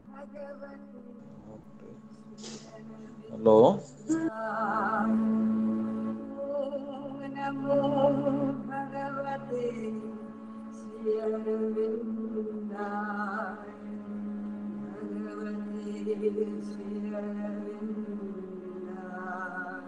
Hello நமோ பகவதே ஸ்ரீ அரவிந்தாய பகவதே ஸ்ரீ அரவிந்தாய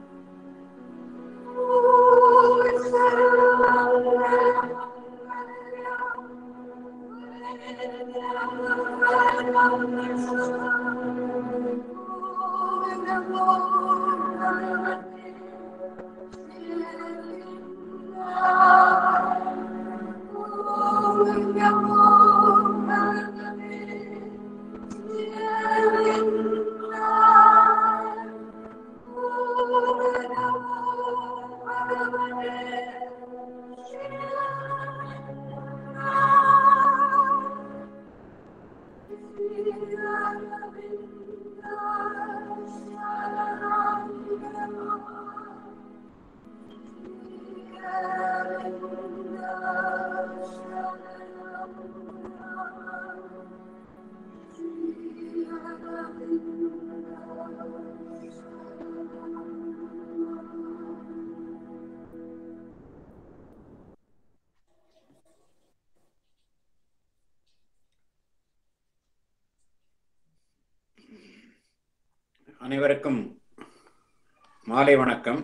அனைவருக்கும் மாலை வணக்கம்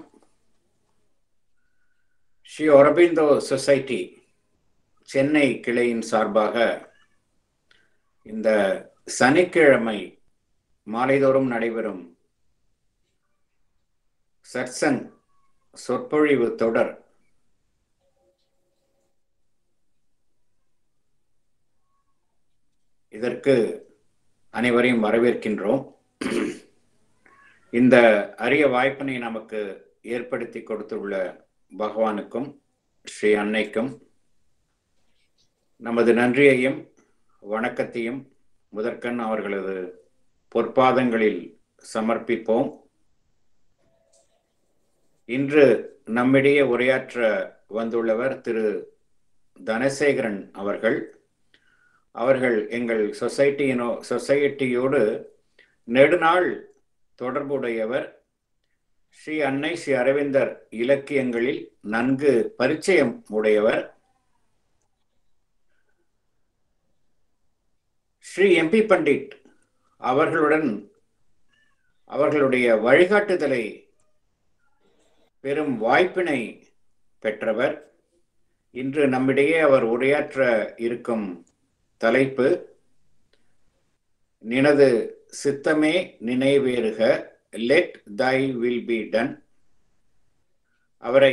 ஸ்ரீ ஒரபிந்தோ சொசைட்டி சென்னை கிளையின் சார்பாக இந்த சனிக்கிழமை மாலைதோறும் நடைபெறும் சத்சங் சொற்பொழிவு தொடர் இதற்கு அனைவரையும் வரவேற்கின்றோம் இந்த அரிய வாய்ப்பினை நமக்கு ஏற்படுத்தி கொடுத்துள்ள பகவானுக்கும் ஸ்ரீ அன்னைக்கும் நமது நன்றியையும் வணக்கத்தையும் முதற்கண் அவர்களது பொற்பாதங்களில் சமர்ப்பிப்போம் இன்று நம்மிடையே உரையாற்ற வந்துள்ளவர் திரு தனசேகரன் அவர்கள் அவர்கள் எங்கள் சொசைட்டியினோ சொசைட்டியோடு நெடுநாள் தொடர்புடையவர் ஸ்ரீ அன்னை ஸ்ரீ அரவிந்தர் இலக்கியங்களில் நன்கு பரிச்சயம் உடையவர் ஸ்ரீ எம்பி பண்டிட் அவர்களுடன் அவர்களுடைய வழிகாட்டுதலை பெரும் வாய்ப்பினை பெற்றவர் இன்று நம்மிடையே அவர் உரையாற்ற இருக்கும் தலைப்பு நினது சித்தமே நினைவேறுக let thy will be done அவரை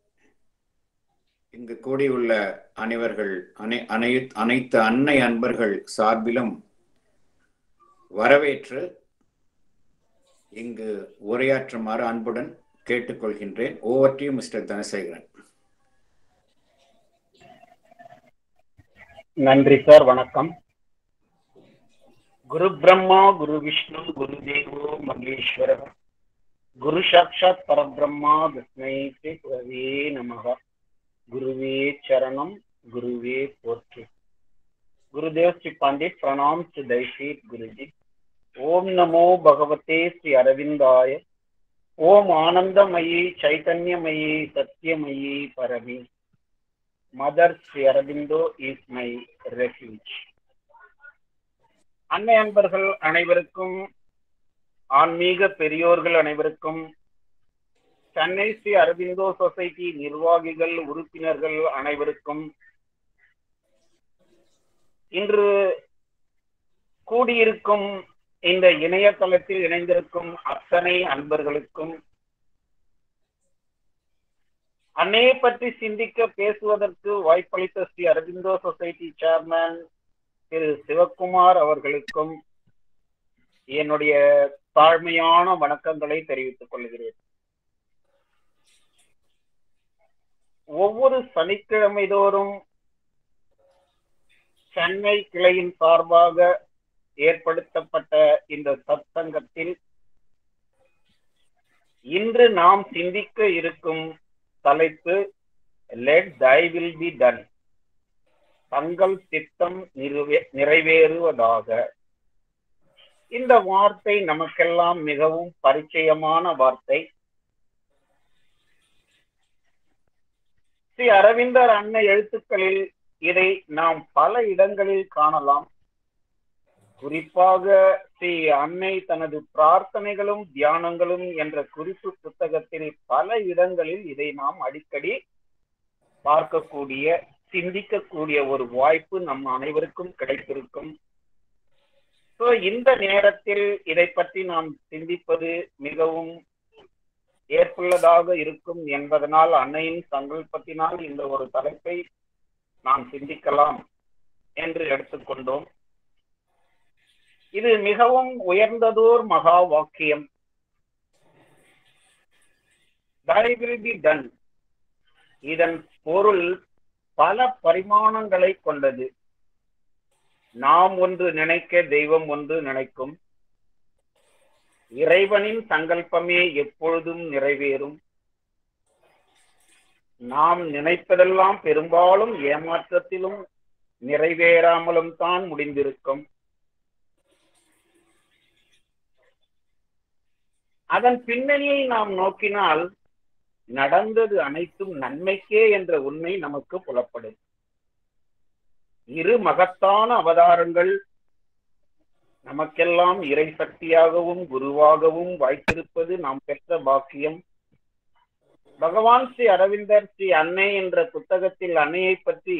இங்கு கூடியுள்ள அனைவர்கள் அனை அனை அனைத்து அன்னை அன்பர்கள் சார்பிலும் வரவேற்று இங்கு உரையாற்றுமாறு அன்புடன் கேட்டுக்கொள்கின்றேன் ஓவர் டு மிஸ்டர் தனசேகரன் நன்றி சார் வணக்கம் குரு பிரம்மா குரு விஷ்ணு குரு தேவோ மகேஸ்வர குரு சாட்சாத் பரபிரம்மா தஸ்மை ஸ்ரீ குரவே நமக குருவே சரணம் குருவே போற்று குருதேவ் ஸ்ரீ பண்டிட் பிரணாம் ஸ்ரீ தைஷீத் குருஜி ஓம் நமோ பகவதே ஸ்ரீ அரவிந்தாய ஓம் ஆனந்தமயி சைதன்யமயி சத்தியமயி பரமி Mother Sri Aurobindo is my refuge அன்னை அன்பர்கள் அனைவருக்கும் ஆன்மீக பெரியோர்கள் அனைவருக்கும் சென்னை ஸ்ரீ அரவிந்தோ சொசைட்டி நிர்வாகிகள் உறுப்பினர்கள் அனைவருக்கும் இன்று கூடியிருக்கும் இந்த இணையதளத்தில் இணைந்திருக்கும் அத்தனை அன்பர்களுக்கும் அன்னையை பற்றி சிந்திக்க பேசுவதற்கு வாய்ப்பளித்த ஸ்ரீ அரவிந்தோ சொசைட்டி சேர்மேன் திரு சிவக்குமார் அவர்களுக்கும் என்னுடைய தாழ்மையான வணக்கங்களை தெரிவித்துக் கொள்கிறேன் ஒவ்வொரு சனிக்கிழமை தோறும் சென்னை கிளையின் சார்பாக ஏற்படுத்தப்பட்ட இந்த சத்சங்கத்தில் இன்று நாம் சிந்திக்க இருக்கும் தலைப்பு let thy will be done தங்கள் சித்தம் நிறைவே நிறைவேறுவதாக இந்த வார்த்தை நமக்கெல்லாம் மிகவும் பரிச்சயமான வார்த்தை ஸ்ரீ அரவிந்தர் அன்னை எழுத்துக்களில் இதை நாம் பல இடங்களில் காணலாம் குறிப்பாக ஸ்ரீ அன்னை தனது பிரார்த்தனைகளும் தியானங்களும் என்ற குறிப்பு புத்தகத்தில் பல இடங்களில் இதை நாம் அடிக்கடி பார்க்கக்கூடிய சிந்திக்கக்கூடிய ஒரு வாய்ப்பு நம் அனைவருக்கும் கிடைத்திருக்கும் ஸோ இந்த நேரத்தில் இதை பற்றி நாம் சிந்திப்பது மிகவும் ஏற்புள்ளதாக இருக்கும் என்பதனால் அன்னையின் சங்கல்பத்தினால் இந்த ஒரு தலைப்பை நாம் சிந்திக்கலாம் என்று எடுத்துக்கொண்டோம் இது மிகவும் உயர்ந்ததோர் மகா வாக்கியம் Thy will be done இதன் பொருள் பல பரிமாணங்களை கொண்டது நாம் ஒன்று நினைக்க தெய்வம் ஒன்று நினைக்கும் இறைவனின் சங்கல்பமே எப்பொழுதும் நிறைவேறும் நாம் நினைப்பதெல்லாம் பெரும்பாலும் ஏமாற்றத்திலும் நிறைவேறாமலும் தான் முடிந்திருக்கும் அதன் பின்னணியை நாம் நோக்கினால் நடந்தது அனைத்தும் நன்மைக்கே என்ற உண்மை நமக்கு புலப்படும் இரு மகத்தான அவதாரங்கள் நமக்கெல்லாம் இறை சக்தியாகவும் குருவாகவும் வாய்த்திருப்பது நாம் பெற்ற பாக்கியம் பகவான் ஸ்ரீ அரவிந்தர் ஸ்ரீ அன்னை என்ற புத்தகத்தில் அன்னையை பற்றி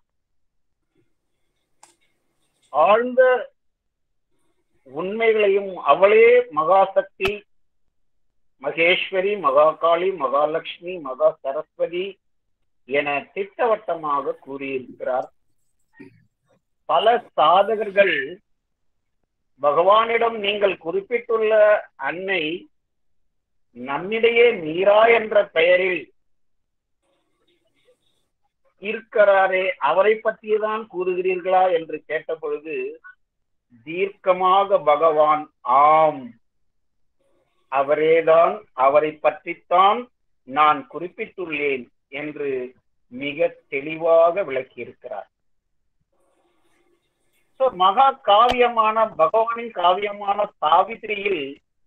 ஆழ்ந்த உண்மைகளையும் அவளே மகாசக்தி மகேஸ்வரி மகாகாளி மகாலட்சுமி மகா சரஸ்வதி என திட்டவட்டமாக கூறியிருக்கிறார் பல சாதகர்கள் பகவானிடம் நீங்கள் குறிப்பிட்டுள்ள அன்னை நம்மிடையே மீரா என்ற பெயரில் இருக்கிறாரே அவரை பற்றியதான் கூறுகிறீர்களா என்று கேட்ட பொழுது தீர்க்கமாக பகவான் ஆம் அவரேதான் அவரை பற்றித்தான் நான் குறிப்பிட்டுள்ளேன் என்று மிக தெளிவாக விளக்கியிருக்கிறார் So, மகா காவியமான பகவானின் காவியமான சாவித்திரியில்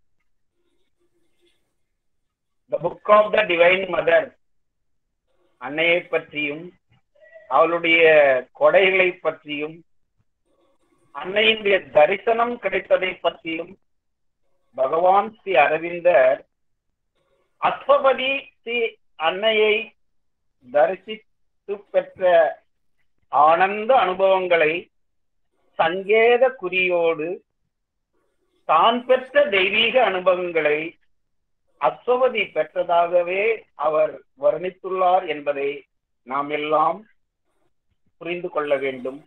the Book of the Divine Mother அன்னையை பற்றியும் அவளுடைய கொடைகளை பற்றியும் அன்னையினுடைய தரிசனம் கிடைத்ததை பற்றியும் பகவான் ஸ்ரீ அரவிந்தர் அஸ்வபதி ஸ்ரீ அன்னையை தரிசித்து பெற்ற ஆனந்த அனுபவங்களை சங்கேத குறியோடு தான் பெற்ற தெய்வீக அனுபவங்களை அஸ்வபதி பெற்றதாகவே அவர் வர்ணித்துள்ளார் என்பதை நாம் எல்லாம் புரிந்து கொள்ள வேண்டும்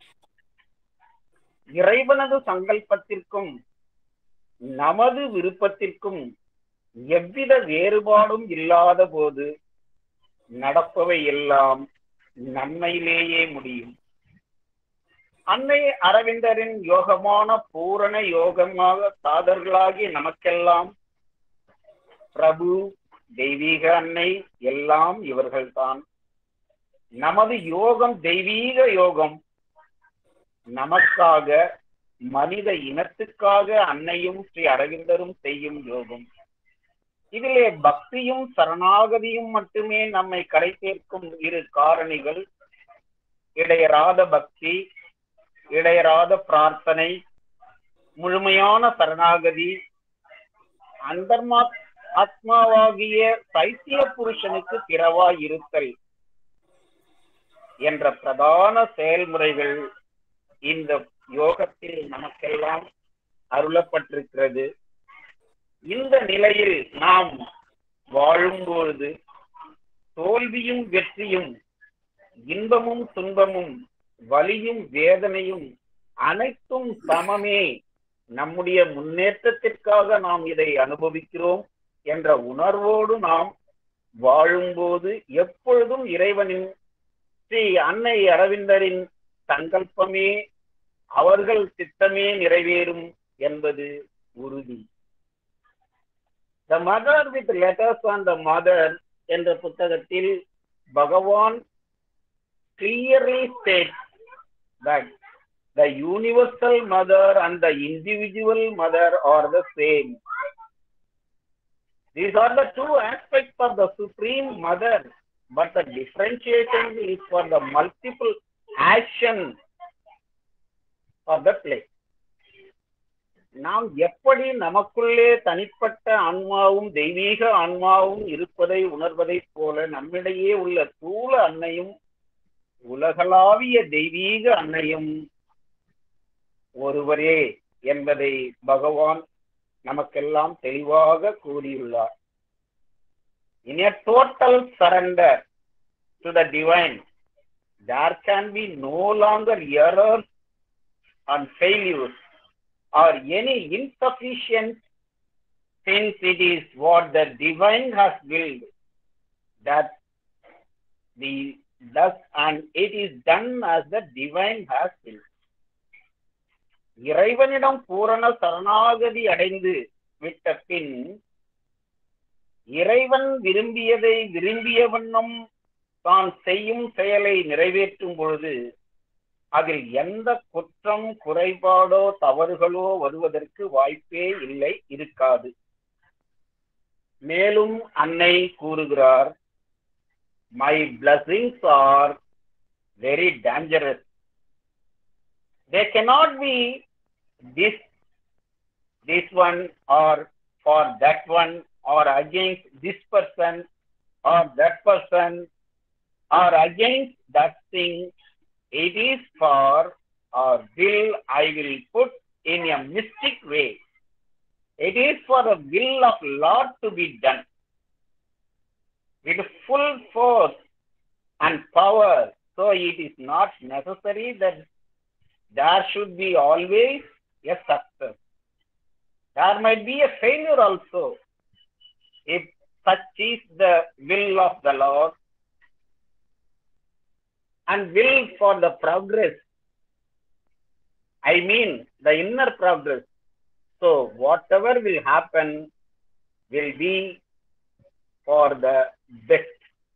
இறைவனது சங்கல்பத்திற்கும் நமது விருப்பத்திற்கும் எவ்வித வேறுபாடும் இல்லாத போது நடப்பவை எல்லாம் நன்மையிலேயே முடியும் அன்னை அரவிந்தரின் யோகமான பூரண யோகமாக சாதர்களாகி நமக்கெல்லாம் பிரபு தெய்வீக அன்னை எல்லாம் இவர்கள்தான் நமது யோகம் தெய்வீக யோகம் நமக்காக மனித இனத்துக்காக அன்னையும் ஸ்ரீ அரவிந்தரும் செய்யும் யோகம் இதிலே பக்தியும் சரணாகதியும் மட்டுமே நம்மை கரை சேர்க்கும் இரு காரணிகள் இடையராத பக்தி இடையராத பிரார்த்தனை முழுமையான சரணாகதி அந்தர்மா ஆத்மாவாகிய சைத்திய புருஷனுக்கு பிறவாய் இருத்தல் என்ற பிரதான செயல்முறைகள் இந்த யோகத்தில் நமக்கெல்லாம் அருளப்பட்டிருக்கிறது இந்த நிலையில் நாம் வாழும்பொழுது தோல்வியும் வெற்றியும் இன்பமும் துன்பமும் வலியும் வேதனையும் அனைத்தும் சமமே நம்முடைய முன்னேற்றத்திற்காக நாம் இதை அனுபவிக்கிறோம் என்ற உணர்வோடு நாம் வாழும்போது எப்பொழுதும் இறைவனின் ஸ்ரீ அன்னை அரவிந்தரின் சங்கல்பமே அவர்கள் திட்டமே நிறைவேறும் என்பது உறுதி the Mother with letters on the Mother என்ற புத்தகத்தில் பகவான் clearly states that the universal mother and the individual mother are the same. These are the two aspects of the supreme mother, but the differentiation is for the multiple action of the play. நாம் எப்படி நமக்குள்ளே தனிப்பட்ட ஆன்மாவும் தெய்வீக ஆன்மாவும் இருப்பதை உணர்வதைப் போல நம்மிடையே உள்ள தூள அன்னையும் உலகளாவிய தெய்வீக அன்னையும் ஒருவரே என்பதை பகவான் நமக்கெல்லாம் தெளிவாக கூறியுள்ளார் In a total surrender to the divine, there can be no longer errors and failures or any insufficient since it is what the divine has willed that the thus and it is done as the divine has willed. இறைவனிடம் பூரண சரணாகதி அடைந்து விட்ட பின் இறைவன் விரும்பியதை விரும்பிய வண்ணம் தான் செய்யும் செயலை நிறைவேற்றும் பொழுது அதில் எந்த குற்றம் குறைபாடோ தவறுகளோ வருவதற்கு வாய்ப்பே இல்லை இருக்காது மேலும் அன்னை கூறுகிறார் my blessings are very dangerous they cannot be this this one or for that one or against this person or that person or against that thing it is for or will I will put in a mystic way. It is for the will of Lord to be done with full force and power. So it is not necessary that there should be always a success. There might be a failure also if such is the will of the Lord and will for the progress. I mean, the inner progress. So, whatever will happen will be for the best.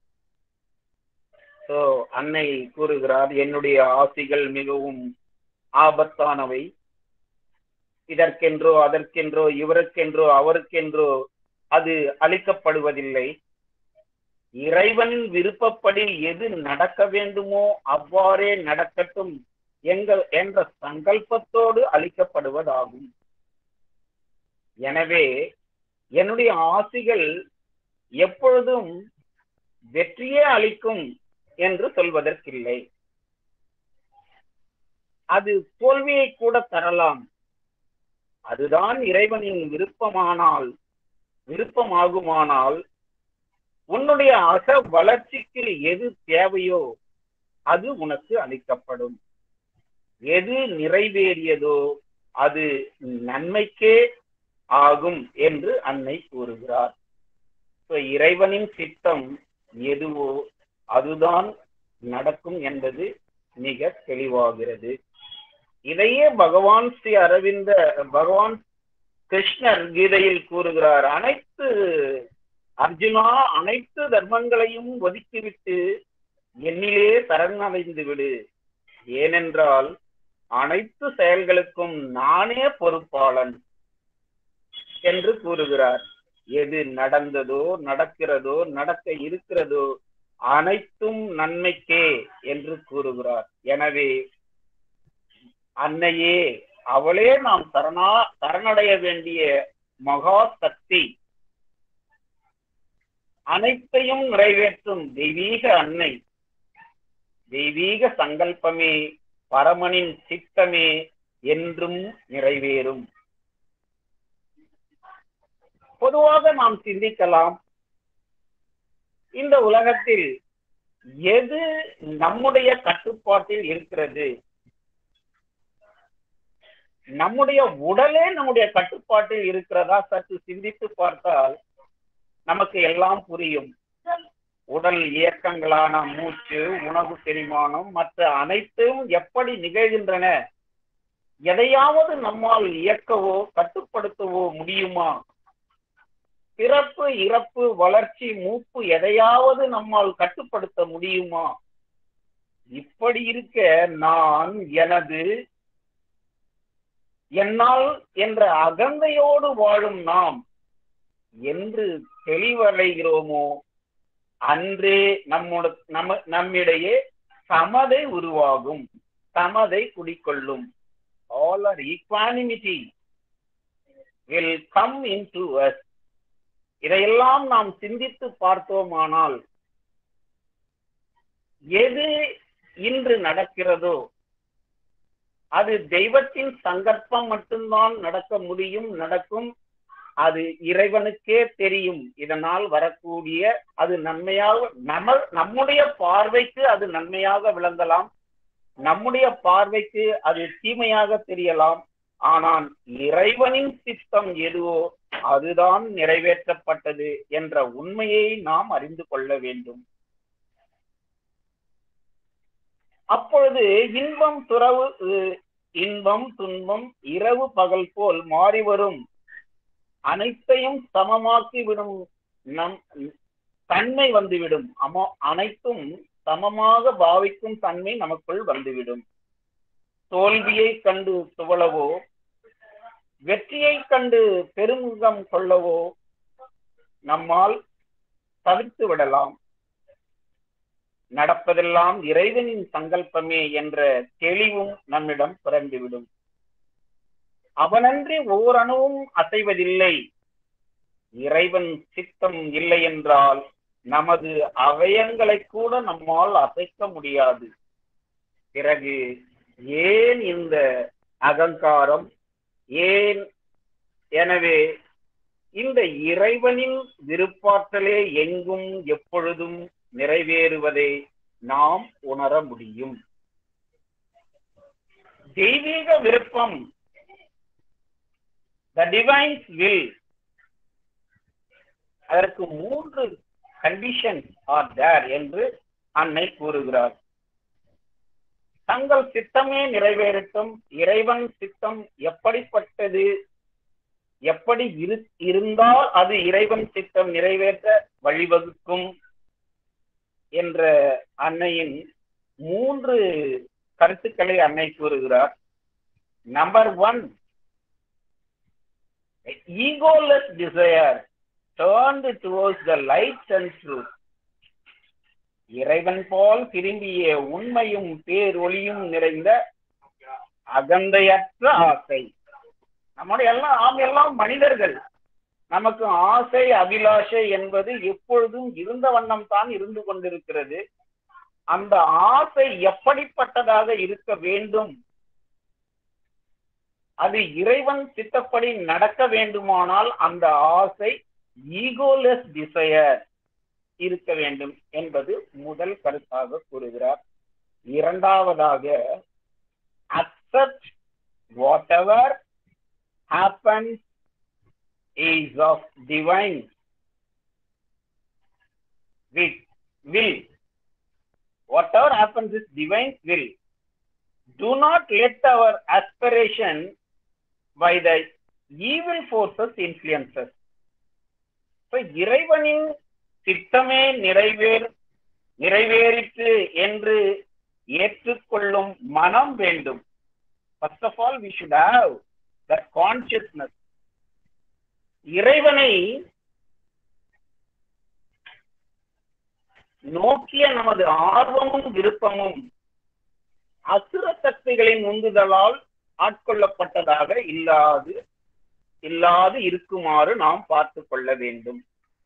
So, அன்னை கூறுகிறார் என்னுடைய ஆசிகள் மிகவும் ஆபத்தானவை இதற்கென்றோ அதற்கென்றோ இவருக்கென்றோ அவருக்கென்றோ அது அளிக்கப்படுவதில்லை இறைவன் விருப்பப்படி எது நடக்க வேண்டுமோ அவ்வாறே நடக்கட்டும் எங்கள் என்ற சங்கல்பத்தோடு அளிக்கப்படுவதாகும் எனவே என்னுடைய ஆசிகள் எப்பொழுதும் வெற்றியே அளிக்கும் என்று சொல்வதற்கில்லை அது தோல்வியை கூட தரலாம் அதுதான் இறைவனின் விருப்பமானால் விருப்பமாகுமானால் உன்னுடைய அக வளர்ச்சிக்கு எது தேவையோ அது உனக்கு அளிக்கப்படும் எது நிறைவேறியதோ அது நன்மைக்கே ஆகும் என்று அன்னை கூறுகிறார் இறைவனின் சித்தம் எதுவோ அதுதான் நடக்கும் என்பது மிக தெளிவாகிறது இதையே பகவான் ஸ்ரீ அரவிந்த பகவான் கிருஷ்ணர் கீதையில் கூறுகிறார் அனைத்து அர்ஜுனா அனைத்து தர்மங்களையும் ஒதுக்கிவிட்டு என்னிலே சரணடைந்து விடு ஏனென்றால் அனைத்து செயல்களுக்கும் நானே பொறுப்பாளன் என்று கூறுகிறார் எது நடந்ததோ நடக்கிறதோ நடக்க இருக்கிறதோ அனைத்தும் நன்மைக்கே என்று கூறுகிறார் எனவே அன்னையே அவளே நாம் சரணா சரணடைய வேண்டிய மகா சக்தி அனைத்தையும் நிறைவேற்றும் தெய்வீக அன்னை தெய்வீக சங்கல்பமே பரமனின் சித்தமே என்றும் நிறைவேறும் பொதுவாக நாம் சிந்திக்கலாம் இந்த உலகத்தில் எது நம்முடைய கட்டுப்பாட்டில் இருக்கிறது நம்முடைய உடலே நம்முடைய கட்டுப்பாட்டில் இருக்கிறதா சற்று சிந்தித்து பார்த்தால் நமக்கு எல்லாம் புரியும் உடல் இயக்கங்களான மூச்சு உணவு செரிமானம் மற்ற அனைத்தும் எப்படி நிகழ்கின்றன எதையாவது நம்மால் இயக்கவோ கட்டுப்படுத்தவோ முடியுமா பிறப்பு இறப்பு வளர்ச்சி மூப்பு எதையாவது நம்மால் கட்டுப்படுத்த முடியுமா இப்படி இருக்க நான் எனது என்னால் என்ற அகந்தையோடு வாழும் நாம் என்று தெளிவடைகிறோமோ அன்றே நம்மோட நம்ம நம்மிடையே சமதை உருவாகும் சமதை குடிக்கொள்ளும் all our equanimity will come into us இதையெல்லாம் நாம் சிந்தித்து பார்த்தோமானால் எது இன்று நடக்கிறதோ அது தெய்வத்தின் சங்கற்பம் மட்டும்தான் நடக்க முடியும் நடக்கும் அது இறைவனுக்கே தெரியும் இதனால் வரக்கூடிய அது நன்மையாக நம்ம நம்முடைய பார்வைக்கு அது நன்மையாக விளங்கலாம் நம்முடைய பார்வைக்கு அது தீமையாக தெரியலாம் ஆனால் இறைவனின் சித்தம் எதுவோ அதுதான் நிறைவேற்றப்பட்டது என்ற உண்மையை நாம் அறிந்து கொள்ள வேண்டும் அப்பொழுது இன்பம் துறவு இன்பம் துன்பம் இரவு பகல் போல் மாறி வரும் அனைத்தையும் சமமாக்கி விடும் நம் தன்மை வந்துவிடும் அமோ அனைத்தும் சமமாக பாவிக்கும் தன்மை நமக்குள் வந்துவிடும் தோல்வியை கண்டு துவளவோ வெற்றியை கண்டு பெருமுகம் கொள்ளவோ நம்மால் தவிர்த்து விடலாம் நடப்பதெல்லாம் இறைவனின் சங்கல்பமே என்ற தெளிவும் நம்மிடம் பிறந்துவிடும் அவனன்றி ஓரணுவும் அசைவதில்லை இறைவன் சித்தம் இல்லை என்றால் நமது அவயங்களை கூட நம்மால் அசைக்க முடியாது பிறகு ஏன் இந்த அகங்காரம் ஏன் எனவே இந்த இறைவனின் விருப்பாற்றலே எங்கும் எப்பொழுதும் நிறைவேறுவதை நாம் உணர முடியும் தெய்வீக விருப்பம் த டிவைன்ஸ் வில் அதற்கு மூன்று கண்டிஷன்ஸ் ஆர் தேர் என்று அன்னை கூறுகிறார் தங்கள் சித்தமே நிறைவேறட்டும் இறைவன் சித்தம் எப்படிப்பட்டது எப்படி இரு இருந்தால் அது இறைவன் சித்தம் நிறைவேற்ற வழிவகுக்கும் என்ற அன்னையின் மூன்று கருத்துக்களை அன்னை கூறுகிறார் number one egoless desire turned towards the light and truth இறைவன் போல் திரும்பிய உண்மையும் பேரொளியும் நிறைந்த அகந்தையற்ற ஆசை நம்முடைய எல்லாம் நாம் எல்லாம் மனிதர்கள் நமக்கு ஆசை அபிலாஷை என்பது எப்பொழுதும் இருந்த வண்ணம் தான் இருந்து கொண்டிருக்கிறது அந்த ஆசை எப்படிப்பட்டதாக இருக்க வேண்டும் அது இறைவன் சித்தப்படி நடக்க வேண்டுமானால் அந்த ஆசை ஈகோலெஸ் டிசையர் இருக்க வேண்டும் என்பது முதல் கருத்தாக கூறுகிறார் இரண்டாவதாக accept whatever happens is of divine will. will. Whatever happens is divine will. Do not let our aspiration by the evil forces influence us. So, இறைவனின் சித்தமே நிறைவேர் நிறைவேறிற்று என்று ஏற்றுக்கொள்ளும் மனம் வேண்டும் first of all we should have that consciousness இறைவனை நோக்கிய நமது ஆர்வமும் விருப்பமும் அசுர சக்திகளின் உந்துதலால் ஆட்கொள்ளப்பட்டதாக இல்லாது இல்லாது இருக்குமாறு நாம் பார்த்து கொள்ள வேண்டும்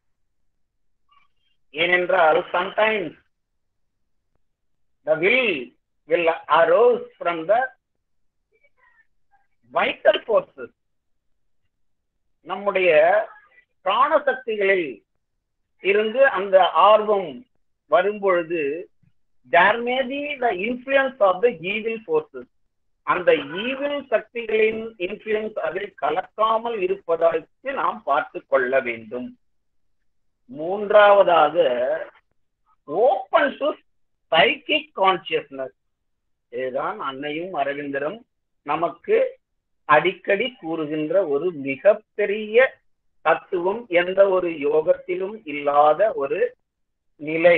ஏனென்றால் sometimes the will will arose from the vital forces நம்முடைய பிராண சக்திகளில் இருந்து அந்த ஆர்வம் வரும்பொழுது there may be the influence of the evil forces அந்த ஈவில் சக்திகளின் இன்ஃபுளுன்ஸ் அதில் கலக்காமல் இருப்பதற்கு நாம் பார்த்து கொள்ள வேண்டும் மூன்றாவதாக ஓப்பன் டு சைக்கிக் கான்சியஸ்னஸ் இதுதான் அன்னையும் அரவிந்தரும் நமக்கு அடிக்கடி கூறுகின்ற ஒரு மிகப்பெரிய தத்துவம் எந்த ஒரு யோகத்திலும் இல்லாத ஒரு நிலை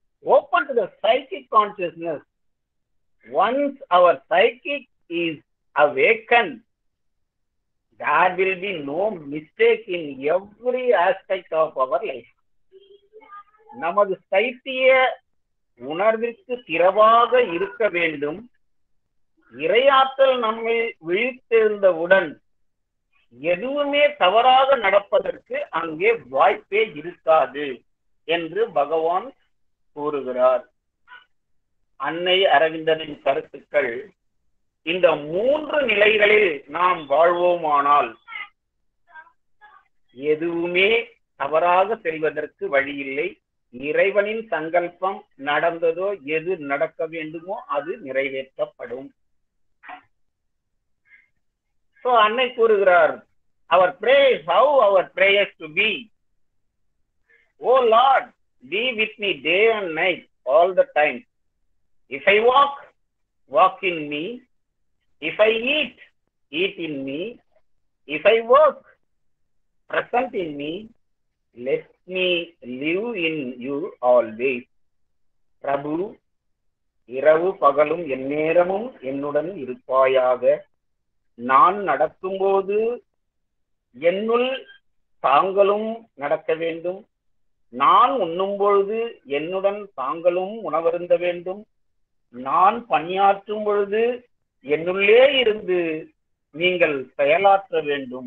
open to the psychic consciousness once our psychic is awakened, there will be no mistake in every aspect of our life. நமது சைத்திய உணர்விற்கு திறவாக இருக்க வேண்டும் இரையாற்றல் நம்மை விழித்தெழுந்தவுடன் எதுவுமே தவறாக நடப்பதற்கு அங்கே வாய்ப்பே இருக்காது என்று பகவான் கூறுகிறார் அன்னை அரவிந்தரின் கருத்துக்கள் இந்த மூன்று நிலைகளில் நாம் வாழ்வோமானால் எதுவுமே தவறாக செல்வதற்கு வழியில்லை இறைவனின் சங்கல்பம் நடந்ததோ எது நடக்க வேண்டுமோ அது நிறைவேற்றப்படும் சோ அன்னை கூறுகிறார் our prayers how our prayers to be O Lord be with me day and night all the time if I walk walk in me if I eat eat in me if I work present in me let me live in you always பிரபு இரவு பகலும் எந்நேரமும் என்னுடன் இருப்பாயாக நான் நடக்கும்போது என்னுள் தாங்களும் நடக்க வேண்டும் நான் உண்ணும் பொழுது என்னுடன் தாங்களும் உணவருந்த வேண்டும் நான் பணியாற்றும் பொழுது என்னுள்ளே இருந்து நீங்கள் செயலாற்ற வேண்டும்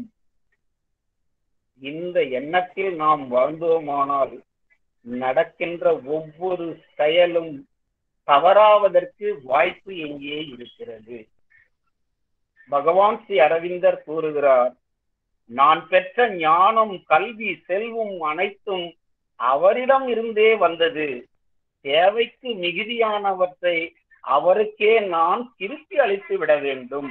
இந்த எண்ணத்தில் நாம் வாழ்ந்தோமானால் நடக்கின்ற ஒவ்வொரு செயலும் தவறாவதற்கு வாய்ப்பு எங்கே இருக்கிறது பகவான் ஸ்ரீ அரவிந்தர் கூறுகிறார் நான் பெற்ற ஞானம் கல்வி செல்வம் அனைத்தும் அவரிடம் இருந்தே வந்தது தேவைக்கு மிகுதியானவற்றை அவருக்கே நான் திருப்பி அளித்து விட வேண்டும்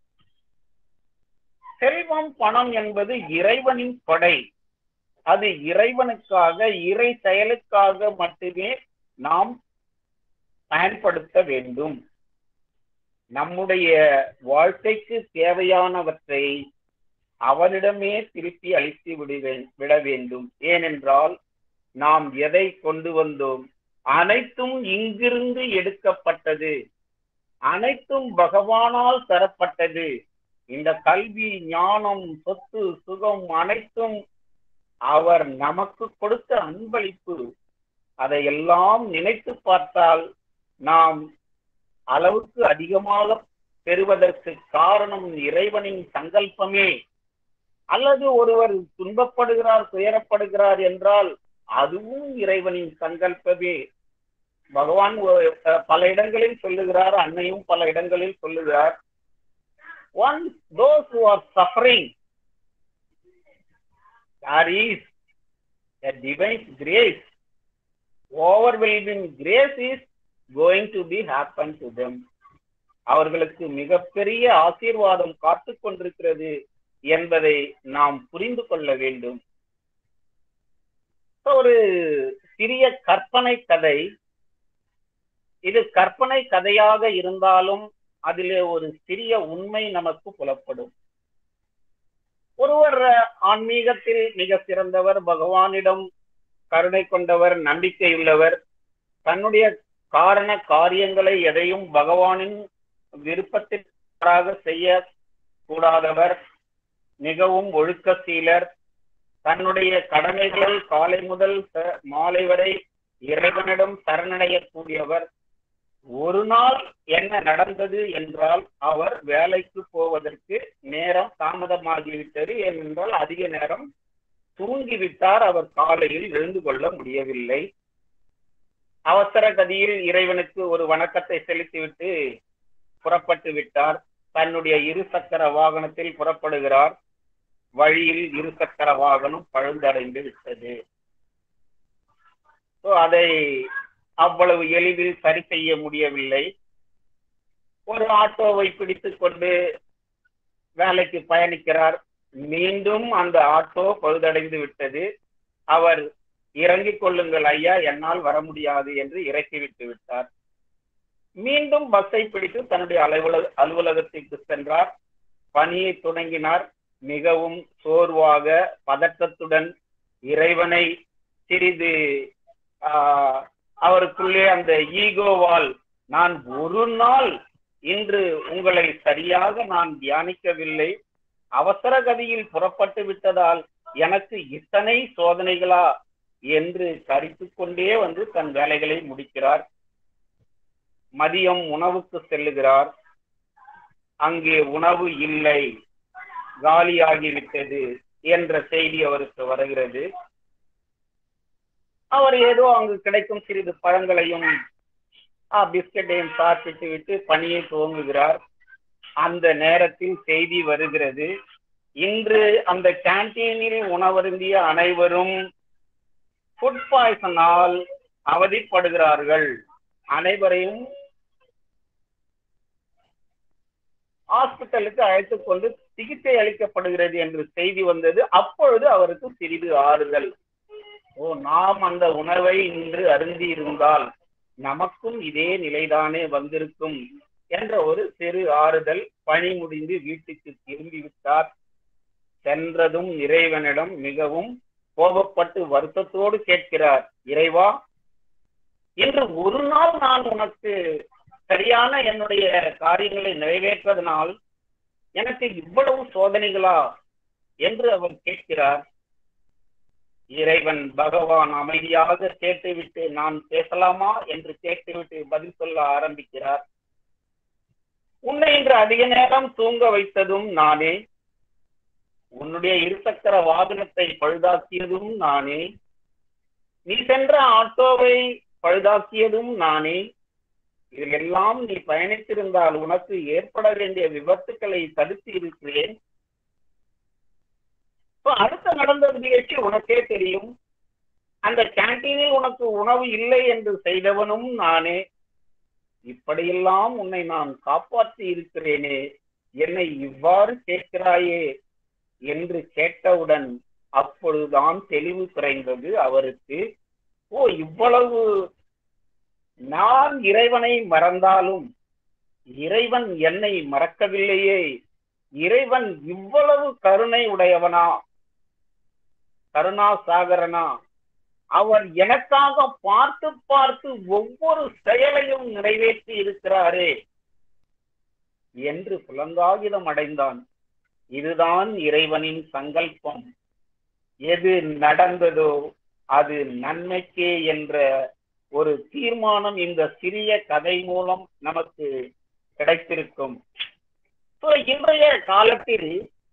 செல்வம் பணம் என்பது இறைவனின் கொடை அது இறைவனுக்காக இறை செயலுக்காக மட்டுமே நாம் பயன்படுத்த வேண்டும் நம்முடைய வாழ்க்கைக்கு தேவையானவற்றை அவனிடமே திருப்பி அளித்து விடுவேன் விட வேண்டும் ஏனென்றால் நாம் எதை கொண்டு வந்தோம் அனைத்தும் இங்கிருந்து எடுக்கப்பட்டது அனைத்தும் பகவானால் தரப்பட்டது இந்த கல்வி ஞானம் சொத்து சுகம் அனைத்தும் அவர் நமக்கு கொடுத்த அன்பளிப்பு அதையெல்லாம் நினைத்து பார்த்தால் நாம் அளவுக்கு அதிகமாக பெறுவதற்கு காரணம் இறைவனின் சங்கல்பமே அல்லது ஒருவர் துன்பப்படுகிறார் துயரப்படுகிறார் என்றால் அதுவும் இறைவனின் சங்கல்பமே பகவான் பல இடங்களில் சொல்லுகிறார் அன்னையும் பல இடங்களில் சொல்லுகிறார் once those who are suffering, there is a divine grace. Overwhelming grace is going to be happen to them. அவர்களுக்கு மிகப்பெரிய ஆசீர்வாதம் காத்து கொண்டிருக்கிறது என்பதை நாம் புரிந்து கொள்ள வேண்டும் ஒரு சிறிய கற்பனை கதை இது கற்பனை கதையாக இருந்தாலும் அதிலே ஒரு சிறிய உண்மை நமக்கு புலப்படும் ஒருவர் ஆன்மீகத்தில் மிக சிறந்தவர் பகவானிடம் கருணை கொண்டவர் நம்பிக்கையுள்ளவர் தன்னுடைய காரண காரியங்களை எதையும் பகவானின் விருப்பத்திற்காக செய்ய கூடாதவர் மிகவும் ஒழுக்கசீலர் தன்னுடைய கடமைகளை காலை முதல் மாலை வரை இறைவனிடம் சரணடையக்கூடியவர் ஒரு நாள் என்ன நடந்தது என்றால் அவர் வேலைக்கு போவதற்கு நேரம் தாமதமாகிவிட்டது ஏனென்றால் அதிக நேரம் தூங்கிவிட்டார் அவர் காலையில் எழுந்து கொள்ள முடியவில்லை அவசர கதியில் இறைவனுக்கு ஒரு வணக்கத்தை செலுத்திவிட்டு புறப்பட்டு விட்டார் தன்னுடைய இரு சக்கர வாகனத்தில் புறப்படுகிறார் வழியில் இரு சக்கர வாகனம் பழுந்தடைந்து விட்டது அதை அவ்வளவு எளிதில் சரி செய்ய முடியவில்லை ஒரு ஆட்டோவை பிடித்துக் கொண்டு வேலைக்கு பயணிக்கிறார் மீண்டும் அந்த ஆட்டோ பழுதடைந்து விட்டது அவர் இறங்கிக் கொள்ளுங்கள் ஐயா என்னால் வர முடியாது என்று இறக்கி விட்டு விட்டார் மீண்டும் பஸ்ஸை பிடித்து தன்னுடைய அலுவலக அலுவலகத்திற்கு சென்றார் பணியை தொடங்கினார் மிகவும் சோர்வாக பதட்டத்துடன் இறைவனை சிறிது ஆஹ் அவருக்குள்ளே அந்த ஈகோவால் நான் ஒரு நாள் இன்று உங்களை சரியாக நான் தியானிக்கவில்லை அவசர கதியில் புறப்பட்டு விட்டதால் எனக்கு இத்தனை சோதனைகளா என்று கரித்துக் கொண்டே வந்து தன் வேலைகளை முடிக்கிறார் மதியம் உணவுக்கு செல்லுகிறார் அங்கே உணவு இல்லை காலியாகிவிட்டது என்ற செய்தி அவருக்கு வருகிறது அவர் ஏதோ அங்கு கிடைக்கும் சிறிது பழங்களையும் பிஸ்கட்டையும் சாப்பிட்டு விட்டு பணியை துவங்குகிறார் அந்த நேரத்தில் செய்தி வருகிறது இன்று அந்த கேன்டீனில் உணவருந்திய அனைவரும் ஃபுட் பாய்சனால் அவதிப்படுகிறார்கள் அனைவரையும் ஹாஸ்பிட்டலுக்கு அழைத்து கொண்டு சிகிச்சை அளிக்கப்படுகிறது என்று செய்தி வந்தது அப்பொழுது அவருக்கு சிறிது ஆறுதல் ஓ நாம் அந்த உணவை இன்று அருந்தி இருந்தால் நமக்கும் இதே நிலைதானே வந்திருக்கும் என்ற ஒரு சிறு ஆறுதல் பணி முடிந்து வீட்டுக்கு திரும்பி விட்டார் சென்றதும் இறைவனிடம் மிகவும் கோபப்பட்டு வருத்தத்தோடு கேட்கிறார் இறைவா இன்று ஒரு நாள் நான் உனக்கு சரியான என்னுடைய காரியங்களை நிறைவேற்றதனால் எனக்கு இவ்வளவு சோதனைகளா என்று அவர் கேட்கிறார் இறைவன் பகவான் அமைதியாக கேட்டுவிட்டு நான் பேசலாமா என்று கேட்டுவிட்டு பதில் சொல்ல ஆரம்பிக்கிறார் உன்னை இன்று அதிக நேரம் தூங்க வைத்ததும் நானே உன்னுடைய இருசக்கர வாகனத்தை பழுதாக்கியதும் நானே நீ சென்ற ஆட்டோவை பழுதாக்கியதும் நானே இதிலெல்லாம் நீ பயணித்திருந்தால் உனக்கு ஏற்பட வேண்டிய விபத்துக்களை தடுத்து இருக்கிறேன் அடுத்த நடந்த நிகழ்ச்சி உனக்கே தெரியும் அந்த கேன்டீனில் உனக்கு உணவு இல்லை என்று செய்தவனும் நானே இப்படியெல்லாம் உன்னை நான் காப்பாற்றி இருக்கிறேனே என்னை இவ்வாறு கேட்கிறாயே என்று கேட்டவுடன் அப்பொழுதுதான் தெளிவு குறைந்தது அவருக்கு ஓ இவ்வளவு நான் இறைவனை மறந்தாலும் இறைவன் என்னை மறக்கவில்லையே இறைவன் இவ்வளவு கருணை உடையவனா கருணா சாகரனா அவர் எனக்காக பார்த்து பார்த்து ஒவ்வொரு செயலையும் நிறைவேற்றி இருக்கிறாரே என்று புலங்காகிதம் அடைந்தான் இதுதான் இறைவனின் சங்கல்பம் எது நடந்ததோ அது நன்மைக்கே என்ற ஒரு தீர்மானம் இந்த சிறிய கதை மூலம் நமக்கு கிடைத்திருக்கும் இன்றைய காலத்தில்